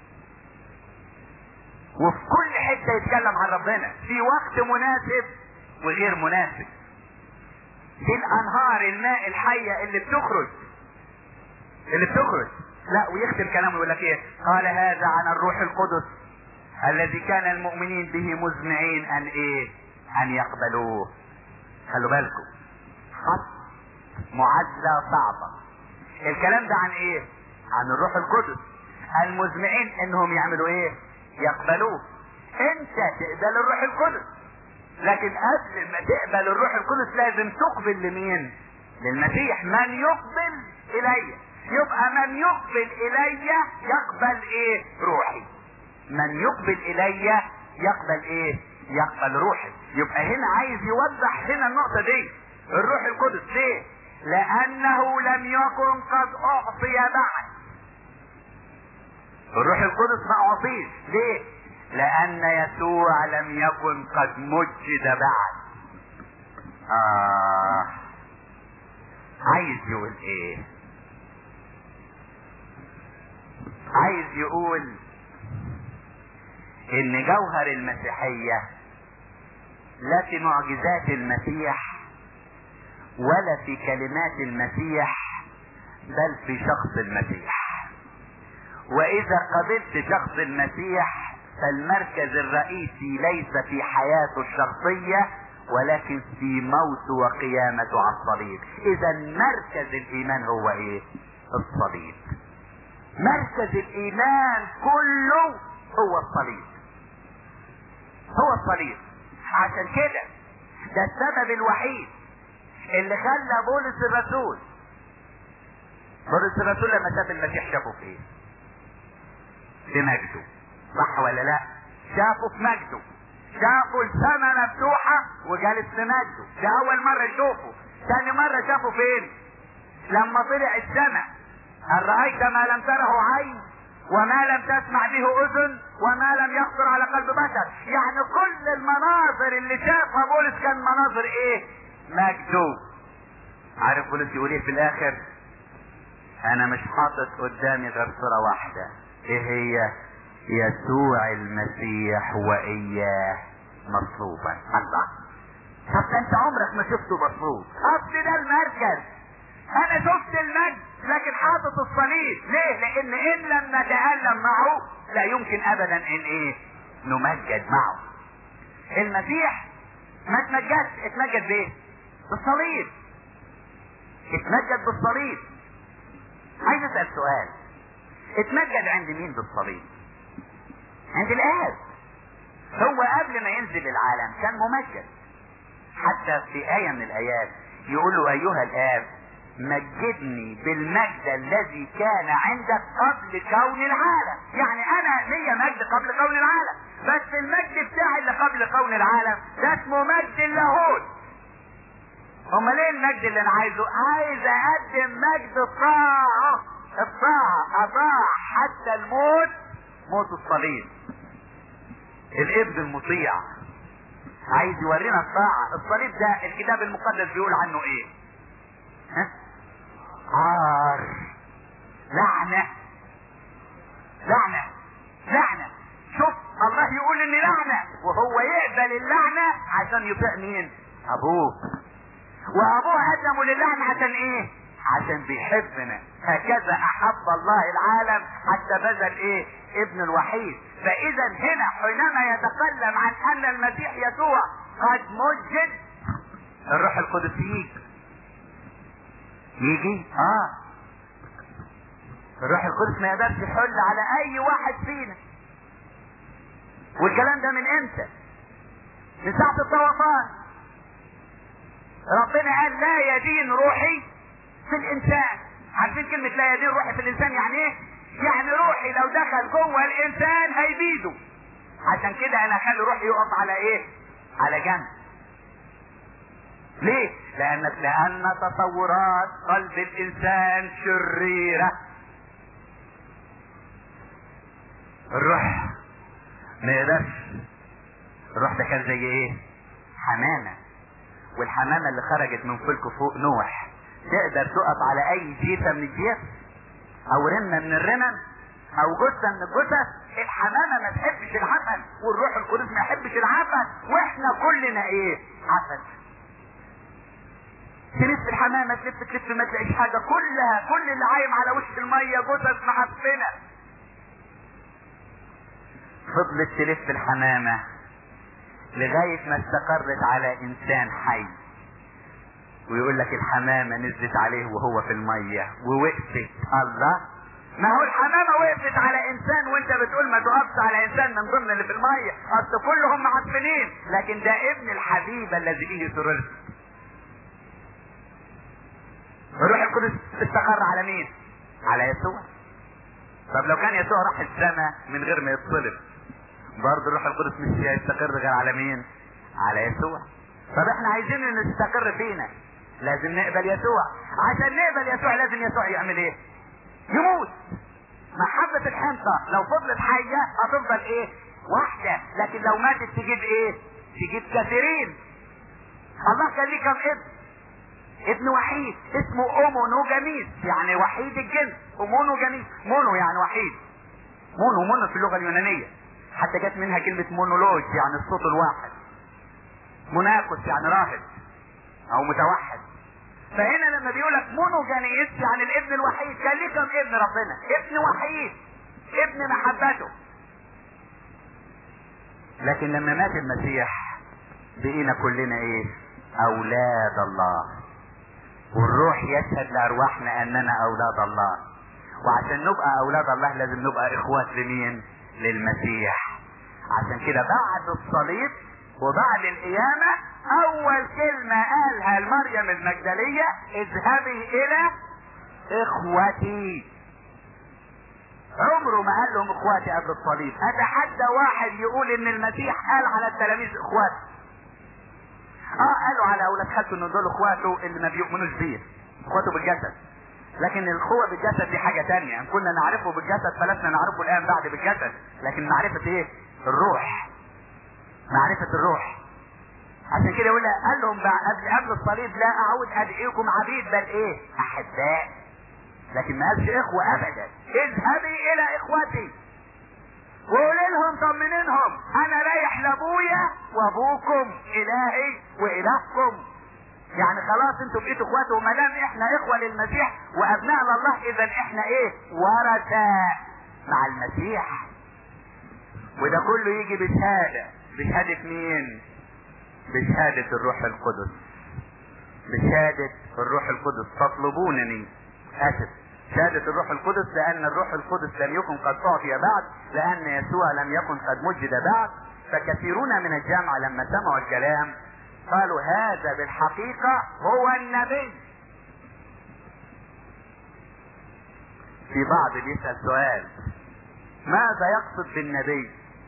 وفي كل حتة يتكلم عن ربنا في وقت مناسب وغير مناسب دي الانهار الماء الحية اللي بتخرج اللي بتخرج لا ويختم كلامه يقول لك ايه قال هذا عن الروح القدس الذي كان المؤمنين به مزمعين ان ايه ان يقبلوه خلوا بالكم خط معادلة صعبة الكلام ده عن ايه عن الروح القدس المزمعين انهم يعملوا ايه يقبلوه انت تقبل الروح القدس لكن قبل ما تقبل الروح القدس لازم تقبل لمين للمسيح من يقبل الي يبقى من يقبل الي يقبل ايه روحي من يقبل الي يقبل ايه يقبل روحي يبقى هنا عايز يوضح هنا النقطة دي الروح القدس ليه لانه لم يكن قد اعطي بعد الروح القدس ما اعطيش ليه لان يسوع لم يكن قد مجد بعد آه عايز يقول ايه عايز يقول ان جوهر المسيحية لا في معجزات المسيح ولا في كلمات المسيح بل في شخص المسيح واذا قبلت شخص المسيح فالمركز الرئيسي ليس في حياته الشخصية ولكن في موت وقيامته على الصليب اذا مركز الايمان هو ايه الصليب مركز الايمان كله هو الصليب هو الصليب عشان كده ده السبب الوحيد اللي خلى بولس الرسول بولس الرسول لما شاف المسيح شافه في ايه في مجده صح ولا لا شافه في مجده شافوا السماء مفتوحة وجالس في مجده ده أول مرة يشوفه ثاني مرة شافه فين لما طلع السماء هل رأيت ما لم تره عين وما لم تسمع به أذن وما لم يخطر على قلب بشر يعني كل المناظر اللي شافها بولس كان مناظر ايه مجده عارف بولس يقول ايه في الاخر انا مش حاطط قدامي غير صورة واحدة ايه هي يسوع المسيح واياه مصلوبا الله طب ده انت عمرك ما شفته مصلوب اصل ده المركز انا شفت المجد لكن حاطط الصليب ليه لان ان لم نتألم معه لا يمكن ابدا ان ايه نمجد معه المسيح ما اتمجدش اتمجد بايه بالصليب اتمجد بالصليب عايز اسال سؤال اتمجد عند مين بالصليب عند الاب هو قبل ما ينزل العالم كان ممجد حتى في آية من الآيات يقول له أيها الآب مجدني بالمجد الذي كان عندك قبل كون العالم يعني أنا ليا مجد قبل كون العالم بس المجد بتاعي اللي قبل كون العالم ده اسمه مجد اللاهوت امال ايه المجد اللي انا عايزه عايز اقدم مجد الطاعة الطاعة اطاع حتى الموت موت الصليب الابن المطيع عايز يورينا الطاعة الصليب ده الكتاب المقدس بيقول عنه ايه ها عار لعنة لعنة لعنة شوف الله يقول ان لعنة وهو يقبل اللعنة عشان يطيع مين ابوه وابوه قدمه للعنة عشان ايه عشان بيحبنا هكذا احب الله العالم حتى بذل ايه ابن الوحيد فاذا هنا حينما يتكلم عن ان المسيح يسوع قد مجد الروح القدس يجي يجي اه الروح القدس ما يقدرش يحل على اي واحد فينا والكلام ده من امتى من ساعة الطوفان ربنا قال لا يدين روحي في الانسان عارفين كلمة لا يدين روحي في الانسان يعني ايه يعني روحي لو دخل جوه الانسان هيبيده عشان كده انا اخلي روحي يقف على ايه على جنب ليه لان لان تصورات قلب الانسان شريرة الروح ما يقدرش الروح ده كان زي ايه حمامة والحمامة اللي خرجت من فلك فوق نوح تقدر تقف على اي جيفة من الجيف او رمة من الرمم او جثة من الجثث الحمامة ما تحبش العفن والروح القدس ما يحبش العفن واحنا كلنا ايه عفن تلف الحمامة تلف تلف ما تلاقيش حاجة كلها كل اللي عايم على وش المية جثث معفنة فضلت تلف الحمامة لغاية ما استقرت على انسان حي ويقول لك الحمامة نزلت عليه وهو في المية ووقفت الله ما هو الحمامة وقفت على انسان وانت بتقول ما تقفش على انسان من ضمن اللي في المية اصل كلهم معفنين لكن ده ابن الحبيب الذي به سررت الروح القدس استقر على مين على يسوع طب لو كان يسوع راح السماء من غير ما يتصلب برضه الروح القدس مش هيستقر غير على مين على يسوع طب احنا عايزين انه يستقر فينا لازم نقبل يسوع عشان نقبل يسوع لازم يسوع يعمل ايه يموت محبة الحنطة لو فضلت حية هتفضل ايه واحدة لكن لو ماتت تجيب ايه تجيب كثيرين الله كان ليه كم ابن ابن وحيد اسمه اومونوجاميس يعني وحيد الجنس اومونوجاميس مونو يعني وحيد مونو مونو في اللغه اليونانيه حتى جت منها كلمه مونولوج يعني الصوت الواحد مناقص يعني راهب او متوحد فهنا لما بيقول لك مونوجانيس يعني الابن الوحيد كان ليه كم ابن ربنا ابن وحيد ابن محبته لكن لما مات المسيح بقينا كلنا ايه اولاد الله والروح يشهد لارواحنا اننا اولاد الله وعشان نبقى اولاد الله لازم نبقى اخوات لمين للمسيح عشان كده بعد الصليب وبعد القيامة اول كلمة قالها لمريم المجدلية اذهبي الى اخوتي عمره ما قال لهم اخواتي قبل الصليب اتحدى واحد يقول ان المسيح قال على التلاميذ اخوات اه قالوا على اولاد خالته ان دول اخواته اللي ما بيؤمنوش بيه اخواته بالجسد لكن الاخوة بالجسد دي حاجة تانية ان كنا نعرفه بالجسد فلسنا نعرفه الان بعد بالجسد لكن معرفة ايه الروح معرفة الروح عشان كده يقول قال لهم قبل قبل الصليب لا اعود ادعيكم عبيد بل ايه احباء لكن ما قالش اخوة ابدا اذهبي الى اخوتي وقولي لهم طمنينهم انا رايح لابويا وابوكم الهي والهكم يعني خلاص انتوا بقيتوا اخوات وما دام احنا اخوه للمسيح وابناء لله اذا احنا ايه ورثاء مع المسيح وده كله يجي بشهاده بشهاده مين بشهاده الروح القدس بشهاده الروح القدس تطلبونني اسف شهادة الروح القدس لأن الروح القدس لم يكن قد أعطي بعد لأن يسوع لم يكن قد مجد بعد فكثيرون من الجامعة لما سمعوا الكلام قالوا هذا بالحقيقة هو النبي في بعض بيسأل سؤال ماذا يقصد بالنبي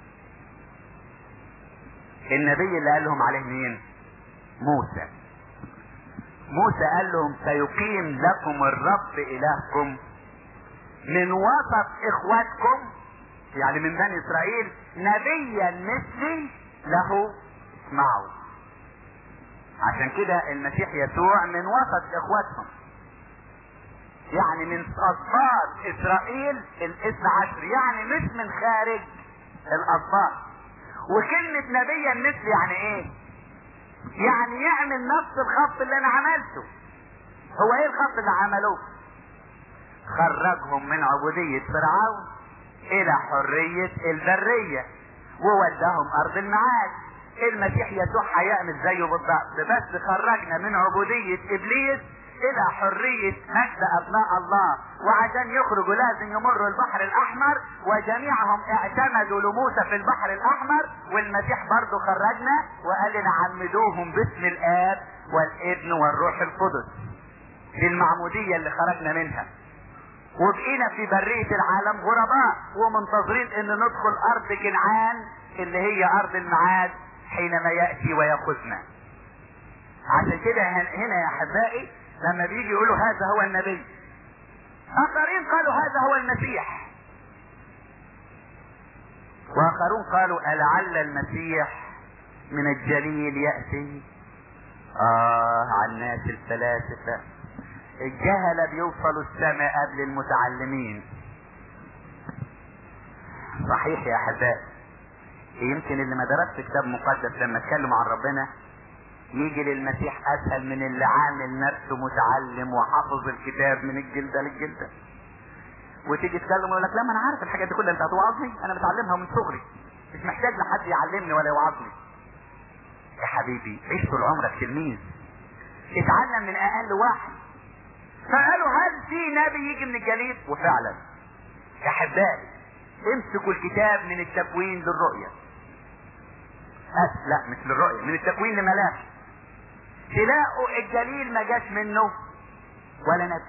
النبي اللي قال لهم عليه مين موسى موسى قال لهم سيقيم لكم الرب الهكم من وسط اخواتكم يعني من بني اسرائيل نبيا مثلي له اسمعوا عشان كده المسيح يسوع من وسط اخواتهم يعني من اسباط اسرائيل الاثنى عشر يعني مش من خارج الاسباط وكلمة نبيا مثل يعني ايه يعني يعمل نفس الخط اللي انا عملته هو ايه الخط اللي عملوه خرجهم من عبودية فرعون الى حرية البرية ووداهم ارض المعاد المسيح يسوع هيعمل زيه بالضبط بس خرجنا من عبودية ابليس الى حرية مجد ابناء الله وعشان يخرجوا لازم يمروا البحر الاحمر وجميعهم اعتمدوا لموسى في البحر الاحمر والمسيح برضه خرجنا وقال لنا عمدوهم باسم الاب والابن والروح القدس دي المعمودية اللي خرجنا منها وبقينا في برية العالم غرباء ومنتظرين ان ندخل ارض كنعان اللي هي ارض المعاد حينما يأتي ويأخذنا عشان كده هنا يا احبائي لما بيجي يقولوا هذا هو النبي اخرين قالوا هذا هو المسيح واخرون قالوا ألعل المسيح من الجليل يأتي اه على الناس الفلاسفة الجهلة بيوصلوا السماء قبل المتعلمين صحيح يا احبائي يمكن اللي ما درسش كتاب مقدس لما اتكلموا عن ربنا يجي للمسيح اسهل من اللي عامل نفسه متعلم وحافظ الكتاب من الجلده للجلده وتيجي تكلم يقول لك لا ما انا عارف الحاجات دي كلها انت هتوعظني انا متعلمها من صغري مش محتاج لحد يعلمني ولا يوعظني يا حبيبي عيش طول عمرك تلميذ اتعلم من اقل واحد فقالوا هل في نبي يجي من الجليد وفعلا يا احبائي امسكوا الكتاب من التكوين للرؤية أس لا مش للرؤية من التكوين لملاك تلاقوا الجليل ما جاش منه ولا نبي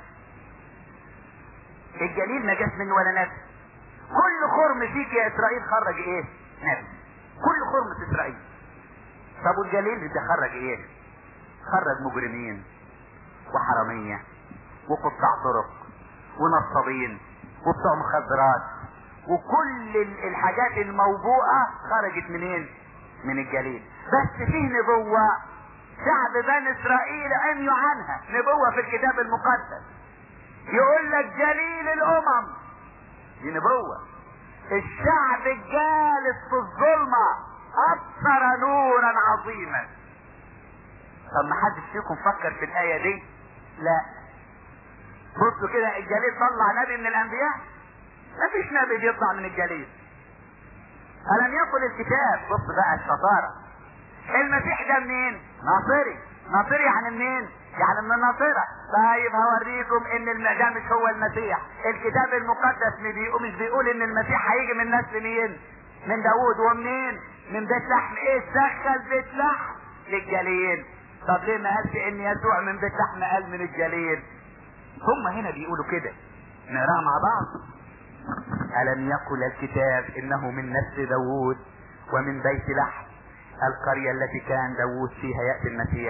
الجليل ما جاش منه ولا نبي كل خرم فيك يا اسرائيل خرج ايه نبي كل خرم في اسرائيل طب والجليل ده خرج ايه خرج مجرمين وحرامية وقطاع طرق ونصابين وبتوع مخدرات وكل الحاجات الموبوءة خرجت منين من الجليل بس فيه نبوة شعب بني اسرائيل عميوا عنها نبوة في الكتاب المقدس يقول لك جليل الامم دي نبوة الشعب الجالس في الظلمة ابصر نورا عظيما طب ما حدش فيكم فكر في الاية دي لا بصوا كده الجليل طلع نبي من الانبياء مفيش نبي بيطلع من الجليل ألم يقل الكتاب بص بقى الشطارة المسيح ده منين؟ ناصري ناصري يعني منين؟ يعني من الناصرة طيب هوريكم ان الم- ده مش هو المسيح الكتاب المقدس مش بيقول, مش بيقول ان المسيح هيجي من نسل مين؟ من داوود ومنين؟ من بيت لحم ايه سخل بيت لحم للجليل طب ليه ما قالش ان يسوع من بيت لحم قال من الجليل هم هنا بيقولوا كده نقراها مع بعض ألم يقل الكتاب إنه من نسل داوود ومن بيت لحم القرية التي كان داوود فيها يأتي المسيح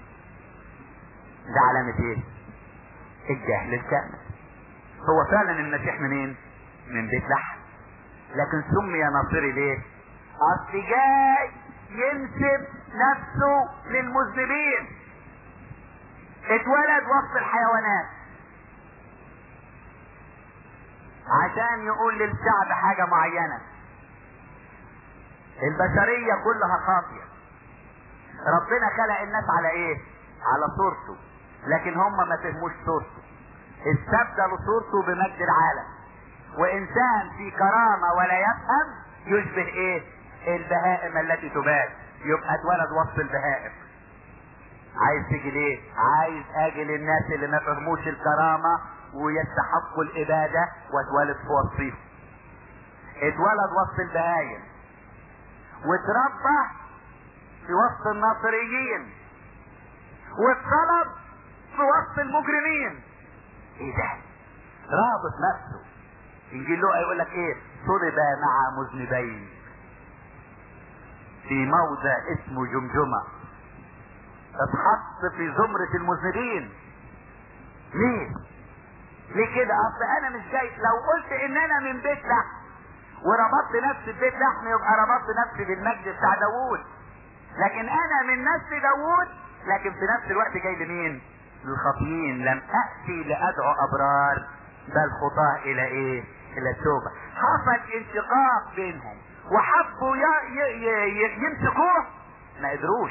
ده علامة ايه الجهل الكامل هو فعلا المسيح منين من بيت لحم لكن سمي ناصري ليه اصل جاي ينسب نفسه للمذنبين اتولد وسط الحيوانات عشان يقول للشعب حاجة معينة البشرية كلها خاطية ربنا خلق الناس على ايه على صورته لكن هم ما فهموش صورته استبدلوا صورته بمجد العالم وانسان في كرامة ولا يفهم يشبه ايه البهائم التي تباد يبقى اتولد وسط البهائم عايز تيجي ليه عايز اجي للناس اللي ما فهموش الكرامة ويستحقوا الابادة واتولد في وسطهم اتولد وسط البهايم واتربى في وسط الناصريين واتطلب في وسط المجرمين ايه ده رابط نفسه انجيل لوقا يقول لك ايه صلب مع مذنبين في موضع اسمه جمجمة اتحط في زمرة المذنبين ليه ليه كده اصل انا مش جاي لو قلت ان انا من بيت لحم وربطت نفسي ببيت لحم يبقى ربطت نفسي بالمجد بتاع داوود لكن انا من نسل داوود لكن في نفس الوقت جاي لمين للخاطئين لم اتي لادعو ابرار بل خطاه الى ايه الى التوبه حصل انشقاق بينهم وحبوا ي- ي- ي- يمسكوه ما قدروش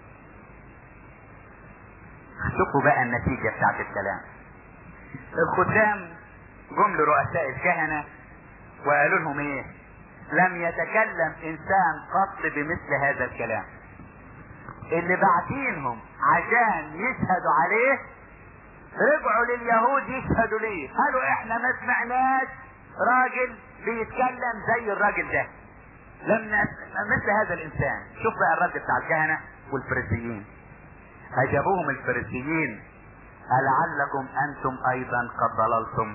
شوفوا بقى النتيجة بتاعت الكلام الختام جم لرؤساء الكهنة وقالوا لهم ايه لم يتكلم انسان قط بمثل هذا الكلام اللي باعتينهم عشان يشهدوا عليه رجعوا لليهود يشهدوا ليه قالوا احنا ما سمعناش راجل بيتكلم زي الراجل ده لم نسمع مثل هذا الانسان شوف بقى الرد بتاع الكهنة والفريسيين اجابوهم الفريسيين ألعلكم أنتم أيضا قد ضللتم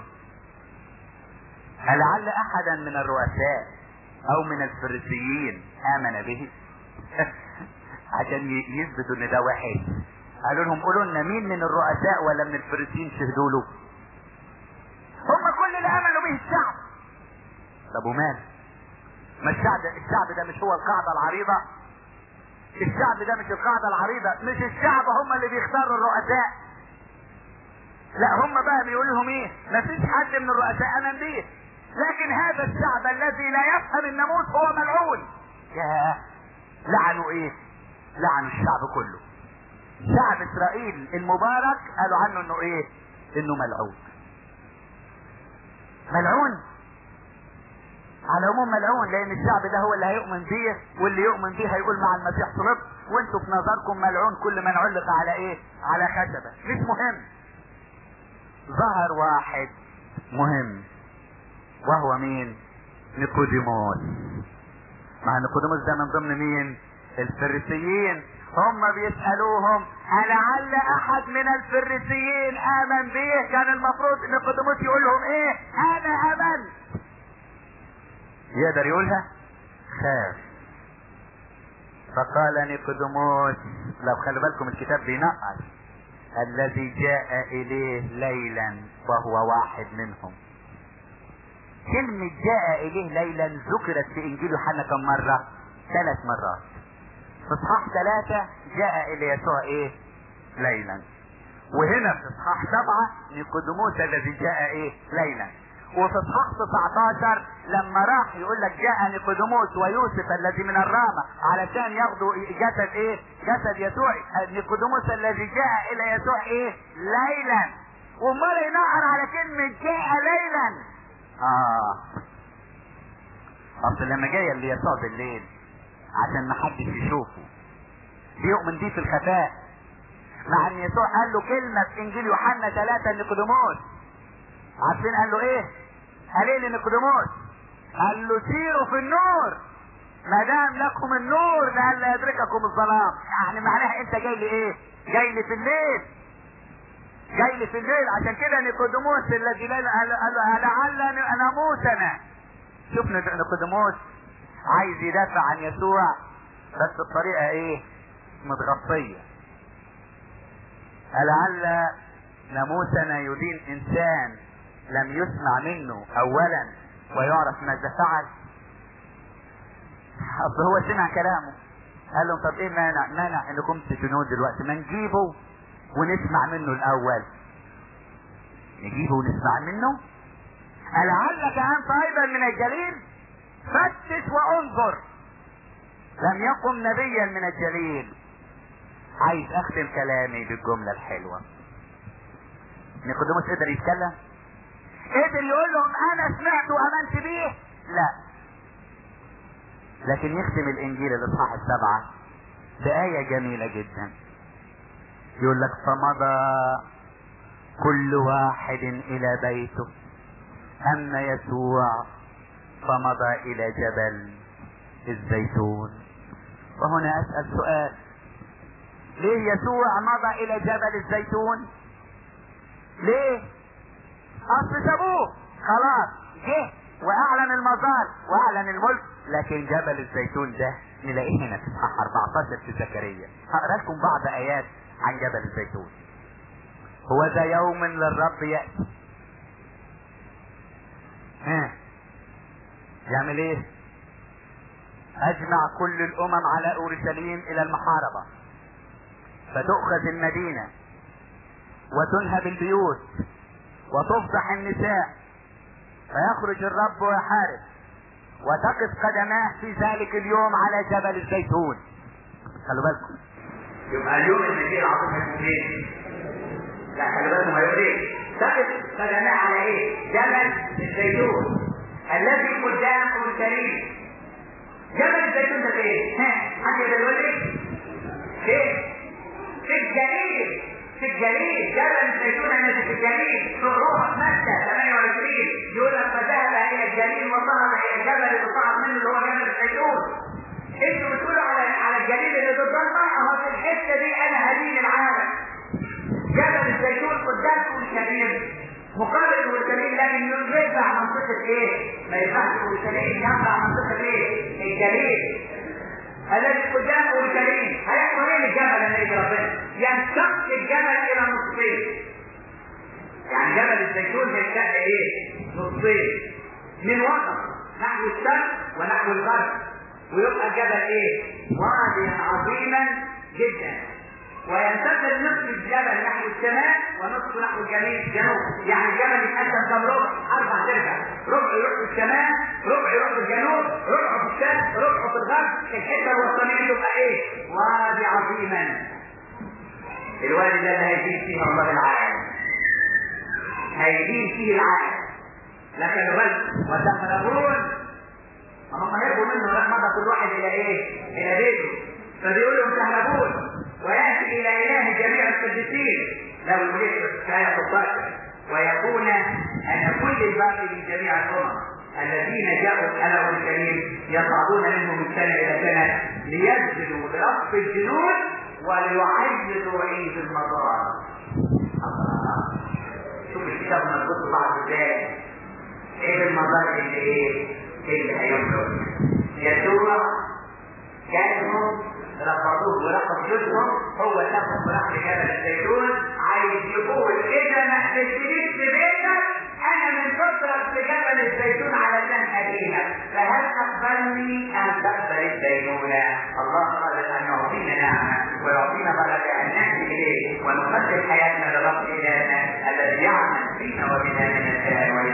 ألعل أحدا من الرؤساء أو من الفريسيين آمن به عشان ي- يثبتوا إن ده وحش قالوا لهم قولوا لنا مين من الرؤساء ولا من الفريسيين شهدوا له هم كل اللي آمنوا به الشعب طب ومال ما الشعب الشعب ده مش هو القاعدة العريضة الشعب ده مش القاعدة العريضة مش الشعب هم اللي بيختاروا الرؤساء لا هم بقى بيقول لهم ايه مفيش حد من الرؤساء امن بيه لكن هذا الشعب الذي لا يفهم الناموس هو ملعون يا لعنوا ايه لعنوا الشعب كله شعب اسرائيل المبارك قالوا عنه انه ايه انه ملعون ملعون على العموم ملعون لان الشعب ده هو اللي هيؤمن بيه واللي يؤمن بيه هيقول مع المسيح صلب وانتوا في نظركم ملعون كل من علق على ايه على خشبه مش مهم ظهر واحد مهم وهو مين نيقوديموس مع نيقوديموس ده من ضمن مين الفريسيين هم بيسألوهم ألعل أحد من الفريسيين آمن به كان المفروض نيقوديموس يقول لهم إيه أنا آمنت يقدر يقولها خاف فقال نيقوديموس لو خلي بالكم الكتاب بينقص الذي جاء إليه ليلا وهو واحد منهم كلمة جاء إليه ليلا ذكرت في إنجيل يوحنا كم مرة؟ ثلاث مرات في اصحاح ثلاثة جاء الى يسوع ايه ليلا وهنا في اصحاح سبعة نيقوديموس الذي جاء ايه ليلا وفي اصحاح 19 لما راح يقول لك جاء نيقوديموس ويوسف الذي من الرامة علشان ياخدوا جسد ايه جسد يسوع نيقوديموس الذي جاء الى يسوع ايه ليلا وامال ينقر على كلمة جاء ليلا اه اصل لما جاي اللي يسوع بالليل عشان ما حدش يشوفه بيؤمن بيه في الخفاء مع ان يسوع قال له كلمة في انجيل يوحنا ثلاثة لنيقوديموس عارفين قال له ايه قال ايه لنيقوديموس قال له سيروا في النور ما دام لكم النور لئلا يدرككم الظلام يعني معناها انت جاي لي ايه جاي لي في الليل جاي لي في الليل عشان كده نيقوديموس الذي قال قال لعل ناموسنا شوف نيقوديموس عايز يدافع عن يسوع بس بطريقه ايه متغطيه لعل ناموسنا يدين انسان لم يسمع منه اولا ويعرف ماذا فعل اصل هو سمع كلامه قال لهم طب ايه مانع مانع انكم تدينوه دلوقتي ما نجيبه ونسمع منه الاول نجيبه ونسمع منه لعلك انت ايضا من الجليل فتش وانظر لم يقم نبيا من الجليل عايز اختم كلامي بالجملة الحلوة نيقوديموس قدر يتكلم قدر يقول لهم انا سمعت وامنت بيه لا لكن يختم الانجيل الاصحاح السبعة بآية جميلة جدا يقول لك فمضى كل واحد الى بيته اما يسوع فمضى الى جبل الزيتون وهنا اسأل سؤال ليه يسوع مضى الى جبل الزيتون ليه اصل سابوه خلاص جه واعلن المظال واعلن الملك لكن جبل الزيتون ده نلاقيه هنا في اصحاح 14 في زكريا هقرا لكم بعض ايات عن جبل الزيتون هو ذا يوم للرب ياتي ها يعمل ايه اجمع كل الامم على اورشليم الى المحاربه فتؤخذ المدينه وتنهب البيوت وتفضح النساء فيخرج الرب ويحارب وتقف قدماه في ذلك اليوم على جبل الزيتون خلوا بالكم يبقى اليوم المجيء العظيم هيكون فين؟ لا خلي بالكم هيقول ايه؟ تقف قدماه على ايه؟ جبل الزيتون الذي قدام اورشليم جبل الزيتون ده فين؟ ها حد يقدر يقول لي؟ فين؟ في الجليل في الجليل جبل الزيتون الذي في الجليل في روح مكة 28 يقول لك فذهب الى الجليل وصعد الى الجبل اللي صعد منه اللي هو جبل الزيتون انتوا بتقولوا على على الجليل اللي ضدنا اهو في الحته دي انا هدين العالم جبل الزيتون قدامكم الكبير مقابل اورشليم لكن يرجع منطقه ايه؟ ما ينفعش اورشليم يرجع منطقه ايه؟ الجليل الذي قدام اورشليم هيحصل ايه للجبل لما يجي ربنا؟ ينشق الجبل الى نصفين يعني جبل الزيتون هيتشق ايه؟ نصفين من وسط نحو الشرق ونحو الغرب ويبقى الجبل ايه؟ واديا عظيما جدا وينتقل نصف الجبل نحو الشمال ونصف نحو الجنوب يعني الجبل يتقسم كم ربع اربع تربع ربع يروح في الشمال ربع يروح في الجنوب ربع في الشرق ربع في الغرب الحته الوسطانيه تبقى ايه وادي عظيما الوادي ده اللي هيجيب فيه الله العالم هيجيب فيه العالم لكن بالك وتقربون هم هيربوا منه راح مضى كل واحد الى ايه الى بيته فبيقول لهم تهربون ويأتي إلى إله جميع القديسين له الملك كآية الباقي ويكون أن كل الباقي من جميع الأمم الذين جاءوا على الكريم يصعدون منه من سنة إلى سنة ليسجدوا لرب الجنود وليعيدوا عيد المطار شوف الكتاب مربوط بعض ازاي عيد المطار اللي ايه اللي هيملك يسوع كانوا رفضوه ورفض جزهم هو سبب رفض جبل الزيتون عايز يقول اذا ما حسيتنيش في بيتك انا من فترة في جبل الزيتون علشان ادينك فهل تقبلني ام تقبل الدينونه؟ الله قادر ان يعطينا نعمه ويعطينا بركه ان ناتي اليه ونقدم حياتنا لرب الهنا الذي يعمل فينا وبنا من الان والى